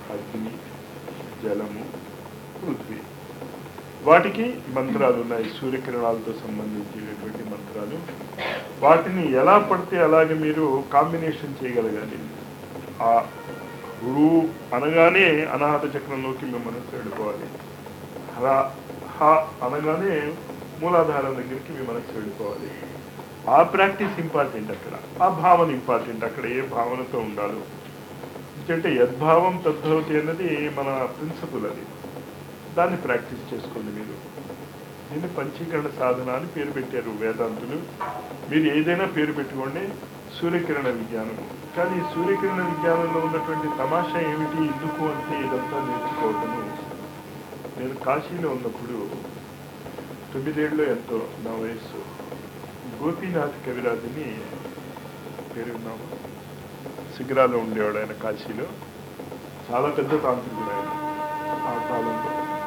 అగ్ని జలము పృథ్వీ వాటికి మంత్రాలు ఉన్నాయి సూర్యకిరణాలతో సంబంధించినటువంటి మంత్రాలు వాటిని ఎలా పడితే అలాగే మీరు కాంబినేషన్ చేయగలగాలి ఆ హృ అనగానే అనాహత చక్రంలోకి మీ మనసు వెళ్ళిపోవాలి హ్ర హ అనగానే మూలాధారం దగ్గరికి మీ మనసు వెళ్ళిపోవాలి ఆ ప్రాక్టీస్ ఇంపార్టెంట్ అక్కడ ఆ భావన ఇంపార్టెంట్ అక్కడ ఏ భావనతో ఉండాలో ఎందుకంటే యద్భావం తద్భవతి అన్నది మన ప్రిన్సిపల్ అది దాన్ని ప్రాక్టీస్ చేసుకోండి మీరు దీన్ని పంచీకరణ సాధన అని పేరు పెట్టారు వేదాంతులు మీరు ఏదైనా పేరు పెట్టుకోండి సూర్యకిరణ విజ్ఞానం కానీ ఈ సూర్యకిరణ విజ్ఞానంలో ఉన్నటువంటి తమాషా ఏమిటి ఎందుకు అంటే ఇదంతా నేర్చుకోవటము నేను కాశీలో ఉన్నప్పుడు తొమ్మిదేళ్ళు ఎంతో నా వయస్సు గోపీనాథ్ కవిరాజుని పేరు విన్నాము శిఖరాలో ఉండేవాడు ఆయన కాశీలో చాలా పెద్ద తాంత్రికుడు ఆయన ఆ కాలంలో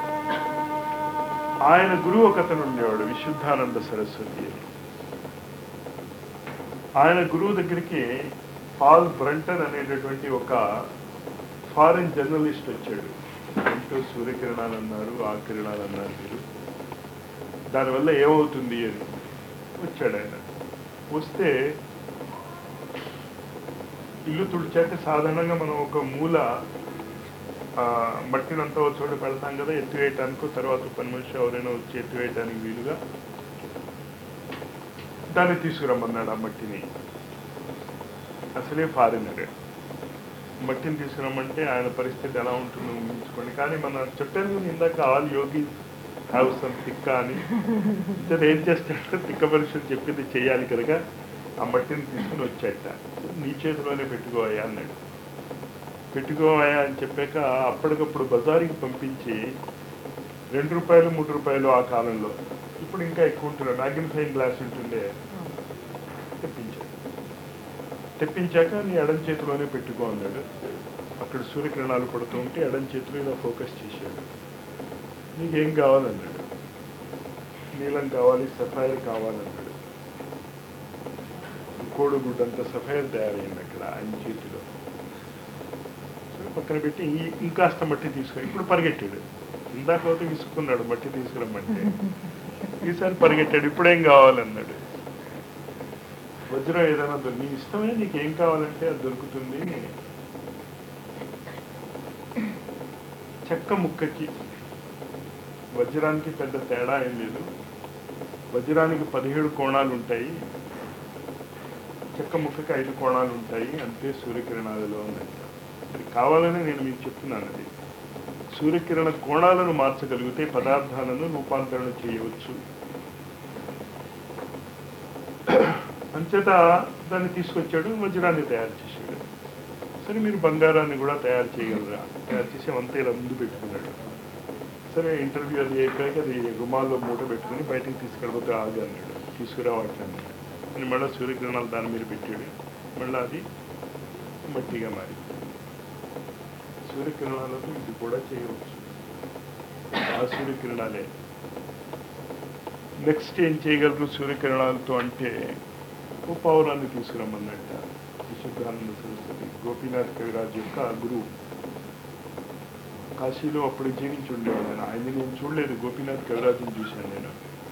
ఆయన గురువు ఒక అతను ఉండేవాడు విశుద్ధానంద సరస్వతి అని. ఆయన గురువు దగ్గరికి పాల్ బ్రంటన్ అనేటటువంటి ఒక ఫారిన్ జర్నలిస్ట్ వచ్చాడు ఇంట్లో సూర్యకిరణాలు అన్నారు ఆ కిరణాలు అన్నారు మీరు దానివల్ల ఏమవుతుంది అని వచ్చాడు ఆయన వస్తే ఇల్లు తుడిచాక సాధారణంగా మనం ఒక మూల ఆ, మట్టినంతా ఒక చోట పెడతాం కదా ఎత్తివేయటానికో తర్వాత పని మనిషి ఎవరైనా వచ్చి ఎత్తివేయటానికి వీలుగా దాన్ని తీసుకురమ్మన్నాడు ఆ మట్టిని అసలే ఫారినర్ మట్టిని తీసుకురమ్మంటే ఆయన పరిస్థితి ఎలా ఉంటుందో ఊహించుకోండి కానీ మన చెప్పాను కదా ఇందాక ఆల్ యోగి హ్యావ్ సమ్ తిక్క అని ఇతను ఏం చేస్తాడంటే తిక్క మనుషులు చెప్పింది చేయాలి కనుక ఆ మట్టిని తీసుకుని వచ్చాట నీ చేతిలోనే పెట్టుకోవయ్యా అన్నాడు పెట్టుకోవయ్యా అని చెప్పాక అప్పటికప్పుడు బజారుకి పంపించి రెండు రూపాయలు మూడు రూపాయలు ఆ కాలంలో ఇప్పుడు ఇంకా ఎక్కువ ఉంటున్నాడు మ్యాగ్నిఫైన్ గ్లాస్ ఉంటుండే తెప్పించాడు తెప్పించాక నీ ఎడం చేతిలోనే పెట్టుకో అన్నాడు అక్కడ సూర్యకిరణాలు పడుతూ ఉంటే ఎడం చేతిలో ఇలా ఫోకస్ చేశాడు నీకేం కావాలన్నాడు నీలం కావాలి సఫైర్ కావాలన్నాడు కోడిగుడ్డంత సఫైర్ తయారైంది అక్కడ ఆయన చేతిలో సరే పక్కన పెట్టి ఈ- ఇంకాస్త మట్టి తీసుకో ఇప్పుడు పరిగెట్టాడు ఇందాక పోతే విసుక్కున్నాడు మట్టి తీసుకురమ్మంటే ఈసారి పరిగెట్టాడు ఇప్పుడేం కావాలన్నాడు వజ్రం ఏదైనా దొరి నీ ఇష్టమే నీకు ఏం కావాలంటే అది దొరుకుతుంది చెక్క ముక్కకి వజ్రానికి పెద్ద తేడా ఏం లేదు వజ్రానికి పదిహేడు కోణాలు ఉంటాయి చెక్క ముక్కకి ఐదు కోణాలు ఉంటాయి అంతే సూర్యకిరణాలలో ఉన్నట్టు అది కావాలని నేను మీకు చెప్తున్నాను అది సూర్యకిరణ కోణాలను మార్చగలిగితే పదార్థాలను రూపాంతరణ చేయవచ్చు అంచేత దాన్ని తీసుకొచ్చాడు వజ్రాన్ని తయారు చేశాడు సరే మీరు బంగారాన్ని కూడా తయారు చేయగలరా తయారు చేసి అంతే ముందు పెట్టుకున్నాడు సరే ఇంటర్వ్యూ అది అయిపోయాక అది రుమాల్లో మూట పెట్టుకుని బయటికి తీసుకెళ్ళిపోతే ఆగి అన్నాడు తీసుకురావట్లేదు అని మళ్ళీ సూర్యకిరణాలు దాని మీద పెట్టాడు మళ్ళీ అది మట్టిగా మారి సూర్యకిరణాలతో ఇది కూడా చేయవచ్చు ఆ సూర్యకిరణాలే నెక్స్ట్ ఏం చేయగలరు సూర్యకిరణాలతో అంటే ఓ పౌరాన్ని తీసుకురమ్మన్నట్ట విశుద్ధానంద సరస్వతి గోపీనాథ్ కవిరాజ్ యొక్క గురువు కాశీలో అప్పుడు జీవించి ఉండేవాడు ఆయన ఆయన్ని నేను చూడలేదు గోపీనాథ్ కవిరాజుని చూశాను నేను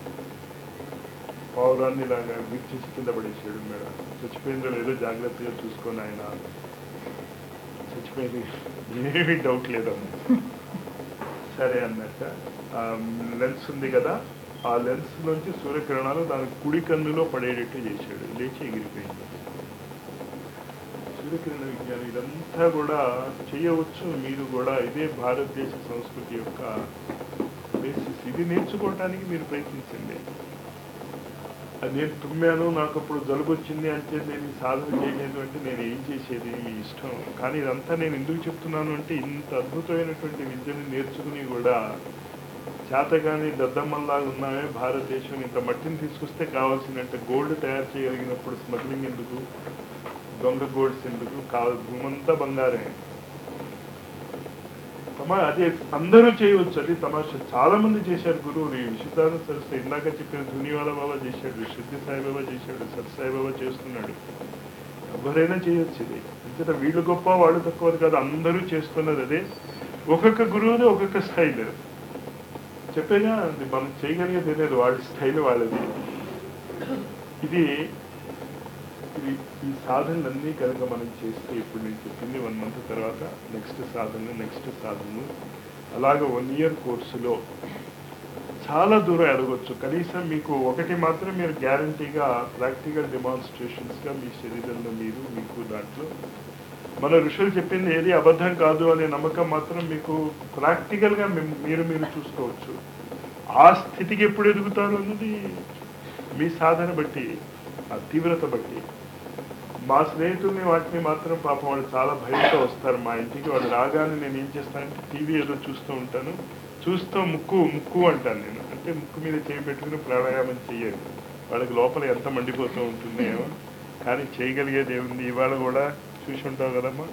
పౌరాన్ని ఇలాగా వీక్షించి కింద పడేసాడు మేడ చచ్చిపోయిందో లేదో జాగ్రత్తగా చూసుకొని ఆయన చచ్చిపోయింది ఏమీ డౌట్ లేదమ్మా సరే అన్నట్ట లెన్స్ ఉంది కదా ఆ లెన్స్ నుంచి సూర్యకిరణాలు దాని కుడి కన్నులో పడేటట్టు చేశాడు లేచి ఎగిరిపోయింది సూర్యకిరణ విజ్ఞానం ఇదంతా కూడా చేయవచ్చు మీరు కూడా ఇదే భారతదేశ సంస్కృతి యొక్క బేసిస్ ఇది నేర్చుకోవటానికి మీరు ప్రయత్నించండి అది నేను తుమ్మాను నాకు అప్పుడు జలుబు వచ్చింది అంటే నేను ఈ సాధన చేయలేదు అంటే నేను ఏం చేసేది మీ ఇష్టం కానీ ఇదంతా నేను ఎందుకు చెప్తున్నాను అంటే ఇంత అద్భుతమైనటువంటి విద్యను నేర్చుకుని కూడా చేతగాని దద్దమ్మల్లాగా ఉన్నామే భారతదేశం ఇంత మట్టిని తీసుకొస్తే కావాల్సినంత గోల్డ్ తయారు చేయగలిగినప్పుడు స్మగ్లింగ్ ఎందుకు దొంగ గోల్డ్స్ ఎందుకు కావాలి భూమంతా బంగారే తమా అదే అందరూ చేయవచ్చు అది తమాషా చాలా మంది చేశారు గురువులు ఈ విశుద్ధానంద సరస్వతి ఇందాక చెప్పిన ధునివాల బాబా చేశాడు శుద్ధి సాయిబాబా చేశాడు సత్సాయిబాబా చేస్తున్నాడు ఎవరైనా చేయొచ్చు ఇది అంతేత వీళ్ళు గొప్ప వాళ్ళు తక్కువ కాదు అందరూ చేస్తున్నది అదే ఒక్కొక్క గురువుది ఒక్కొక్క స్టైల్ చెప్పేగా అది మనం చేయగలిగేది తెలియదు వాళ్ళ స్టైల్ వాళ్ళది ఇది ఇది ఈ సాధనలన్నీ కనుక మనం చేస్తే ఇప్పుడు నేను చెప్పింది వన్ మంత్ తర్వాత నెక్స్ట్ సాధనలు నెక్స్ట్ సాధనలు అలాగే వన్ ఇయర్ కోర్సులో చాలా దూరం ఎదగొచ్చు కనీసం మీకు ఒకటి మాత్రం మీరు గ్యారంటీగా ప్రాక్టికల్ డెమాన్స్ట్రేషన్స్గా మీ శరీరంలో మీరు మీకు దాంట్లో మన ఋషులు చెప్పింది ఏది అబద్ధం కాదు అనే నమ్మకం మాత్రం మీకు ప్రాక్టికల్గా మేము- మీరు మీరు చూసుకోవచ్చు ఆ స్థితికి ఎప్పుడు ఎదుగుతారు అన్నది మీ సాధన బట్టి ఆ తీవ్రత బట్టి మా స్నేహితుల్ని వాటిని మాత్రం పాపం వాళ్ళు చాలా భయంతో వస్తారు మా ఇంటికి వాళ్ళు రాగానే నేను ఏం చేస్తానంటే టీవీ ఏదో చూస్తూ ఉంటాను చూస్తూ ముక్కు ముక్కు అంటాను నేను అంటే ముక్కు మీద చేయి పెట్టుకుని ప్రాణాయామం చెయ్యరు వాళ్ళకి లోపల ఎంత మండిపోతూ ఉంటుందేమో కానీ చేయగలిగేది ఏముంది ఇవాళ కూడా చూసి ఉంటావు కదమ్మా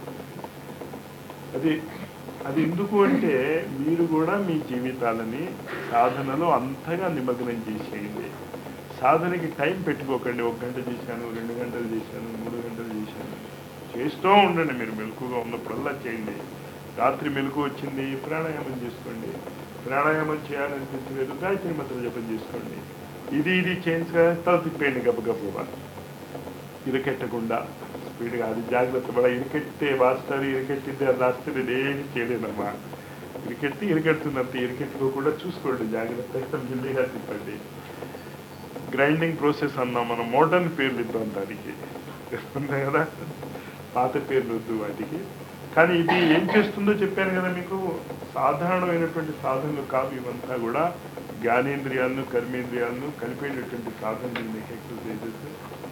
అది అది ఎందుకు అంటే మీరు కూడా మీ జీవితాలని సాధనలో అంతగా నిమగ్నం చేసేయండి సాధనకి టైం పెట్టుకోకండి ఒక గంట చేశాను రెండు గంటలు చేశాను మూడు గంటలు చేశాను చేస్తూ ఉండండి మీరు మెలకుగా ఉన్నప్పుడల్లా చేయండి రాత్రి మెలకు వచ్చింది ప్రాణాయామం చేసుకోండి ప్రాణాయామం చేయాలనిపించలేదు గాయత్రి మంత్ర జపం చేసుకోండి ఇది ఇది చేయించగా తల తిప్పేయండి గబగబా ఇరకెట్టకుండా స్పీడ్గా అది జాగ్రత్త పడ ఇరికెట్టే వాస్తారు ఇరికెట్టింది అది రాస్తే నేను ఏమి చేయలేనమ్మా ఇరికెట్టి ఇరికెడుతున్నంత ఇరికెట్టుకోకుండా చూసుకోండి జాగ్రత్తగా మెల్లిగా తిప్పండి గ్రైండింగ్ ప్రాసెస్ అన్నాం మనం మోడర్న్ పేర్లు ఇద్దాం దానికి ఉన్నాయి కదా పాత పేర్లు వద్దు వాటికి కానీ ఇది ఏం చేస్తుందో చెప్పాను కదా మీకు సాధారణమైనటువంటి సాధనలు కావు ఇవంతా కూడా జ్ఞానేంద్రియాలను కర్మేంద్రియాలను కలిపేటటువంటి సాధనలు మీకు ఎక్సర్సైజెస్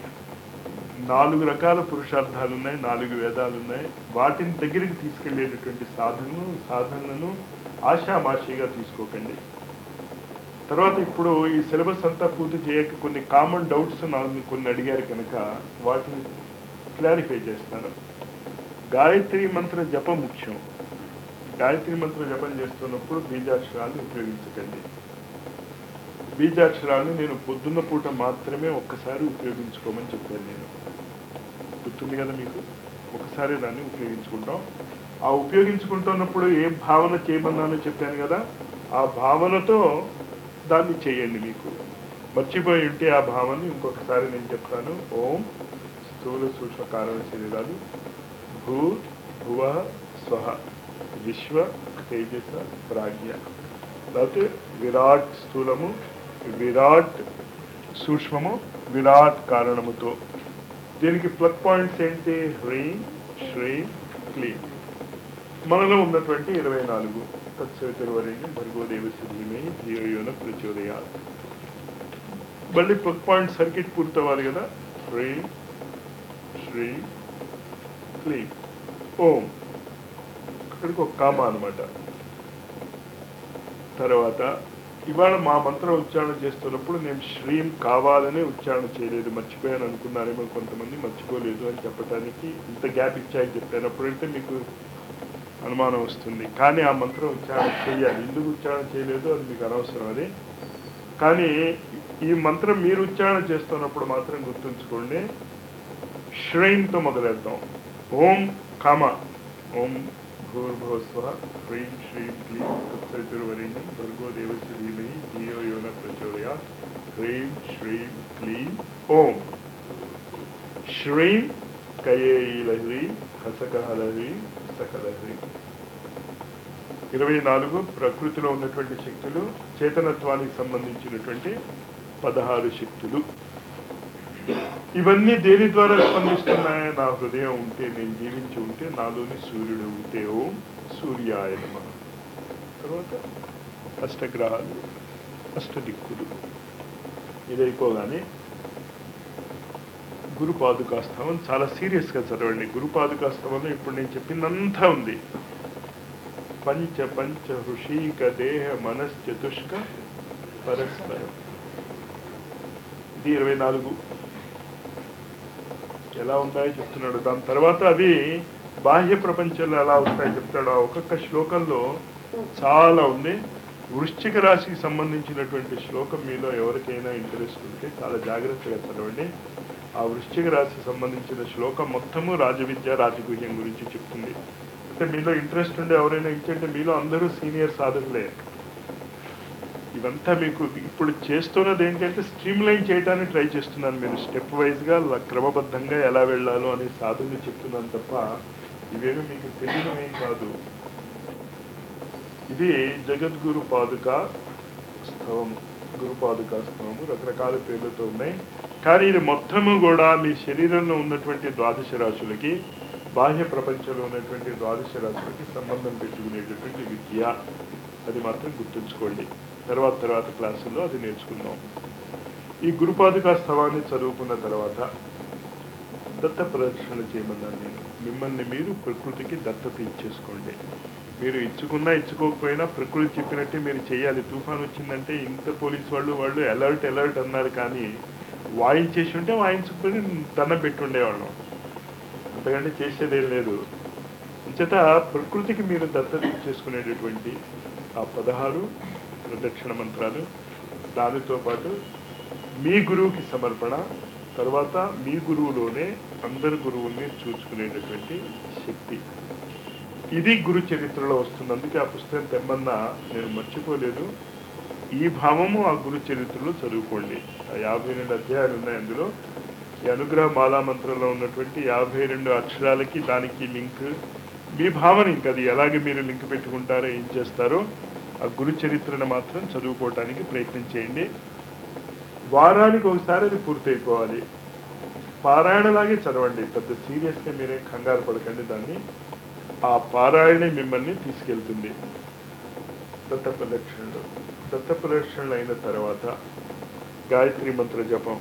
నాలుగు రకాల పురుషార్థాలు ఉన్నాయి నాలుగు వేదాలు ఉన్నాయి వాటిని దగ్గరికి తీసుకెళ్లేటటువంటి సాధనలు సాధనలను ఆశామాషిగా తీసుకోకండి తర్వాత ఇప్పుడు ఈ సిలబస్ అంతా పూర్తి చేయక కొన్ని కామన్ డౌట్స్ నాకు కొన్ని అడిగారు కనుక వాటిని క్లారిఫై చేస్తాను గాయత్రి మంత్ర జపం ముఖ్యం గాయత్రి మంత్ర జపం చేస్తున్నప్పుడు బీజాక్షరాలు ఉపయోగించకండి బీజాక్షరాలు నేను పొద్దున్న పూట మాత్రమే ఒక్కసారి ఉపయోగించుకోమని చెప్పాను నేను గుర్తుంది కదా మీకు ఒకసారి దాన్ని ఉపయోగించుకుంటాం ఆ ఉపయోగించుకుంటున్నప్పుడు ఏ భావన చేయమన్నానో చెప్పాను కదా ఆ భావనతో దాన్ని చేయండి మీకు మర్చిపోయి ఉంటే ఆ భావన ఇంకొకసారి నేను చెప్తాను ఓం స్థూల సూక్ష్మ కారణ శరీరాలు భూ భువ స్వహ విశ్వ తేజస ప్రాజ్ఞ లేకపోతే విరాట్ స్థూలము విరాట్ సూక్ష్మము విరాట్ కారణముతో దీనికి ప్లగ్ పాయింట్స్ ఏంటి హ్రీం శ్రీం క్లీం మనలో ఉన్నటువంటి ఇరవై నాలుగు తత్సవితుర్వరేణ్యం భర్గోదేవసి ధీమే ధియోయోన ప్రచోదయా మళ్ళీ ప్లగ్ పాయింట్ సర్క్యూట్ పూర్తవ్వాలి కదా హ్రీం శ్రీ క్లీం ఓం అక్కడికి ఒక కామ అనమాట తర్వాత ఇవాళ మా మంత్రం ఉచ్చారణ చేస్తున్నప్పుడు నేను శ్రీం కావాలనే ఉచ్చారణ చేయలేదు మర్చిపోయాను అనుకున్నారేమో కొంతమంది మర్చిపోలేదు అని చెప్పడానికి ఇంత గ్యాప్ ఇచ్చాయని చెప్పాను అప్పుడంటే మీకు అనుమానం వస్తుంది కానీ ఆ మంత్రం ఉచ్చారణ చేయాలి ఎందుకు ఉచ్చారణ చేయలేదు అది మీకు అనవసరం అది కానీ ఈ మంత్రం మీరు ఉచ్చారణ చేస్తున్నప్పుడు మాత్రం గుర్తుంచుకోండి శ్రేణితో మొదలెద్దాం ఓం కామ ఓం భూర్భువస్వ హ్రీం శ్రీం క్లీం తత్సవితుర్వరేణ్యం భర్గో దేవస్య ధీమహి ధియో యోన ప్రచోదయా హ్రీం శ్రీం క్లీం ఓం శ్రీం కయేలహ్రీ హసకహలహ్రీ సకలహ్రీ ఇరవై నాలుగు ప్రకృతిలో ఉన్నటువంటి శక్తులు చేతనత్వానికి సంబంధించినటువంటి పదహారు శక్తులు ఇవన్నీ దేని ద్వారా స్పందిస్తున్నాయి నా హృదయం ఉంటే నేను జీవించి ఉంటే నాలోని సూర్యుడు ఉంటే ఓం సూర్యాయ నమ తర్వాత అష్టగ్రహాలు అష్టదిక్కులు ఇదైపోగానే గురు పాదుకాస్తవం చాలా సీరియస్గా చదవండి గురు పాదుకాస్తవంలో ఇప్పుడు నేను చెప్పిందంతా ఉంది పంచ పంచ హృషీక దేహ మనశ్చతుష్క పరస్పరం ఇది ఇరవై నాలుగు ఎలా ఉంటాయో చెప్తున్నాడు దాని తర్వాత అవి బాహ్య ప్రపంచంలో ఎలా ఉంటాయో చెప్తాడు ఆ ఒక్కొక్క శ్లోకంలో చాలా ఉంది వృశ్చిక రాశికి సంబంధించినటువంటి శ్లోకం మీలో ఎవరికైనా ఇంట్రెస్ట్ ఉంటే చాలా జాగ్రత్తగా చదవండి ఆ వృశ్చిక రాశి సంబంధించిన శ్లోకం మొత్తము రాజవిద్య రాజగుహ్యం గురించి చెప్తుంది అంటే మీలో ఇంట్రెస్ట్ ఉండే ఎవరైనా ఇచ్చంటే మీలో అందరూ సీనియర్ సాధకులే ఇవంతా మీకు ఇప్పుడు చేస్తున్నది ఏంటంటే స్ట్రీమ్ లైన్ చేయడానికి ట్రై చేస్తున్నాను నేను స్టెప్ వైజ్గా క్రమబద్ధంగా ఎలా వెళ్ళాలో అనే సాధనలు చెప్తున్నాను తప్ప ఇవేమి మీకు తెలియనివేం కాదు ఇది జగద్గురు పాదుక స్థవము గురు పాదుక స్థవము రకరకాల పేర్లతో ఉన్నాయి కానీ ఇది మొత్తము కూడా మీ శరీరంలో ఉన్నటువంటి ద్వాదశ రాశులకి బాహ్య ప్రపంచంలో ఉన్నటువంటి ద్వాదశ రాశులకి సంబంధం పెట్టుకునేటటువంటి విద్య అది మాత్రం గుర్తుంచుకోండి తర్వాత తర్వాత క్లాసుల్లో అది నేర్చుకుందాం ఈ గురుపాదుకా స్థవాన్ని చదువుకున్న తర్వాత దత్త ప్రదర్శన చేయమన్నాను నేను మిమ్మల్ని మీరు ప్రకృతికి దత్తత ఇచ్చేసుకోండి మీరు ఇచ్చుకున్నా ఇచ్చుకోకపోయినా ప్రకృతి చెప్పినట్టే మీరు చేయాలి తుఫాన్ వచ్చిందంటే ఇంత పోలీస్ వాళ్ళు వాళ్ళు అలర్ట్ అలర్ట్ అన్నారు కానీ వాయించేసి ఉంటే వాయించుకొని దండం పెట్టి ఉండేవాళ్ళం అంతకంటే చేసేదేం లేదు అంచేత ప్రకృతికి మీరు దత్తత ఇచ్చేసుకునేటటువంటి ఆ పదహారు ప్రదక్షిణ మంత్రాలు దానితో పాటు మీ గురువుకి సమర్పణ తర్వాత మీ గురువులోనే అందరు గురువుల్ని చూసుకునేటటువంటి శక్తి ఇది గురు చరిత్రలో వస్తుంది అందుకే ఆ పుస్తకం తెమ్మన్నా నేను మర్చిపోలేదు ఈ భావము ఆ గురు చరిత్రలో చదువుకోండి ఆ యాభై రెండు అధ్యాయాలు ఉన్నాయి అందులో ఈ అనుగ్రహ మాలా మంత్రంలో ఉన్నటువంటి యాభై రెండు అక్షరాలకి దానికి లింక్ మీ భావన ఇంకా అది ఎలాగ మీరు లింక్ పెట్టుకుంటారో ఏం చేస్తారో ఆ గురు చరిత్రను మాత్రం చదువుకోవటానికి ప్రయత్నం చేయండి వారానికి ఒకసారి అది పూర్తయిపోవాలి పారాయణలాగే చదవండి పెద్ద సీరియస్గా మీరే కంగారు పడకండి దాన్ని ఆ పారాయణే మిమ్మల్ని తీసుకెళ్తుంది దత్త ప్రదక్షిణలు దత్త ప్రదక్షిణలు అయిన తర్వాత గాయత్రి మంత్ర జపం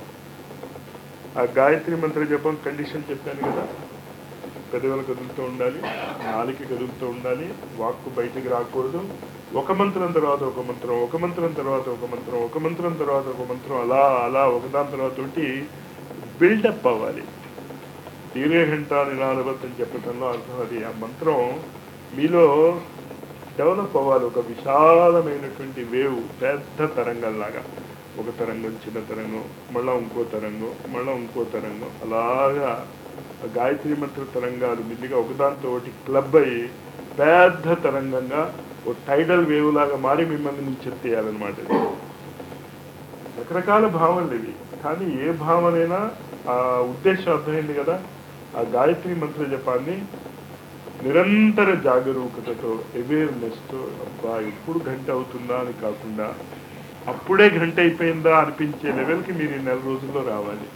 ఆ గాయత్రి మంత్ర జపం కండిషన్ చెప్పాను కదా పెదవులు కదులుతూ ఉండాలి నాలిక కదులుతూ ఉండాలి వాక్కు బయటికి రాకూడదు ఒక మంత్రం తర్వాత ఒక మంత్రం ఒక మంత్రం తర్వాత ఒక మంత్రం ఒక మంత్రం తర్వాత ఒక మంత్రం అలా అలా ఒకదాని తర్వాత ఒకటి బిల్డప్ అవ్వాలి తీరే గంట నినాదవత్ అని చెప్పటంలో అర్థం అది ఆ మంత్రం మీలో డెవలప్ అవ్వాలి ఒక విశాలమైనటువంటి వేవ్ పెద్ద తరంగంలాగా ఒక తరంగం చిన్న తరంగం మళ్ళా ఇంకో తరంగం మళ్ళా ఇంకో తరంగం అలాగా ఆ గాయత్రి మంత్ర తరంగాలు మెల్లిగా ఒకదానితో ఒకటి క్లబ్ అయ్యి పెద్ద తరంగంగా ఓ టైడల్ వేవ్ లాగా మారి మిమ్మల్ని ముంచెత్తేయాలన్నమాట ఇది. రకరకాల భావనలు ఇవి కానీ ఏ భావనైనా ఆ ఉద్దేశం అర్థమైంది కదా ఆ గాయత్రి మంత్ర జపాన్ని నిరంతర జాగరూకతతో అవేర్నెస్తో అబ్బా ఎప్పుడు గంట అవుతుందా అని కాకుండా అప్పుడే గంట అయిపోయిందా అనిపించే లెవెల్కి మీరు ఈ నెల రోజుల్లో రావాలి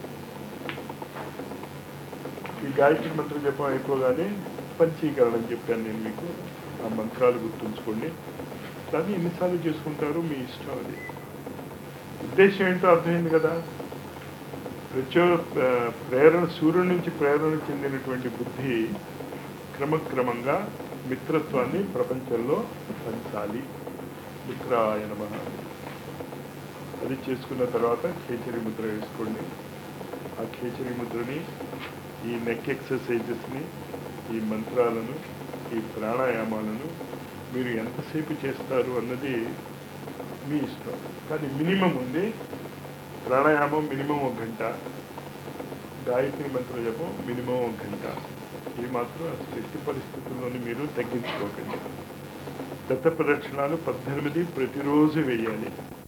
ఈ గాయత్రి మంత్ర జపం అయిపోగానే పంచీకరణం చెప్పాను నేను మీకు ఆ మంత్రాలు గుర్తుంచుకోండి దాన్ని ఎన్నిసార్లు చేసుకుంటారు మీ ఇష్టం అది ఉద్దేశం ఏంటో అర్థమైంది కదా ప్రచో ఆ, ప్రేరణ సూర్యుడి నుంచి ప్రేరణ చెందినటువంటి బుద్ధి క్రమక్రమంగా మిత్రత్వాన్ని ప్రపంచంలో పంచాలి మిత్రాయ నమః అది చేసుకున్న తర్వాత ఖేచరి ముద్ర వేసుకోండి ఆ ఖేచరి ముద్రని ఈ నెక్ ఎక్సర్సైజెస్ని ఈ మంత్రాలను ఈ ప్రాణాయామాలను మీరు ఎంతసేపు చేస్తారు అన్నది మీ ఇష్టం కానీ మినిమం ఉంది ప్రాణాయామం మినిమం ఒక గంట గాయత్రి మంత్ర జపం మినిమం ఒక గంట ఇది మాత్రం అసలు ఎట్టి పరిస్థితుల్లోని మీరు తగ్గించుకోకండి దత్త ప్రదక్షిణాలు పద్దెనిమిది ప్రతిరోజు వేయాలి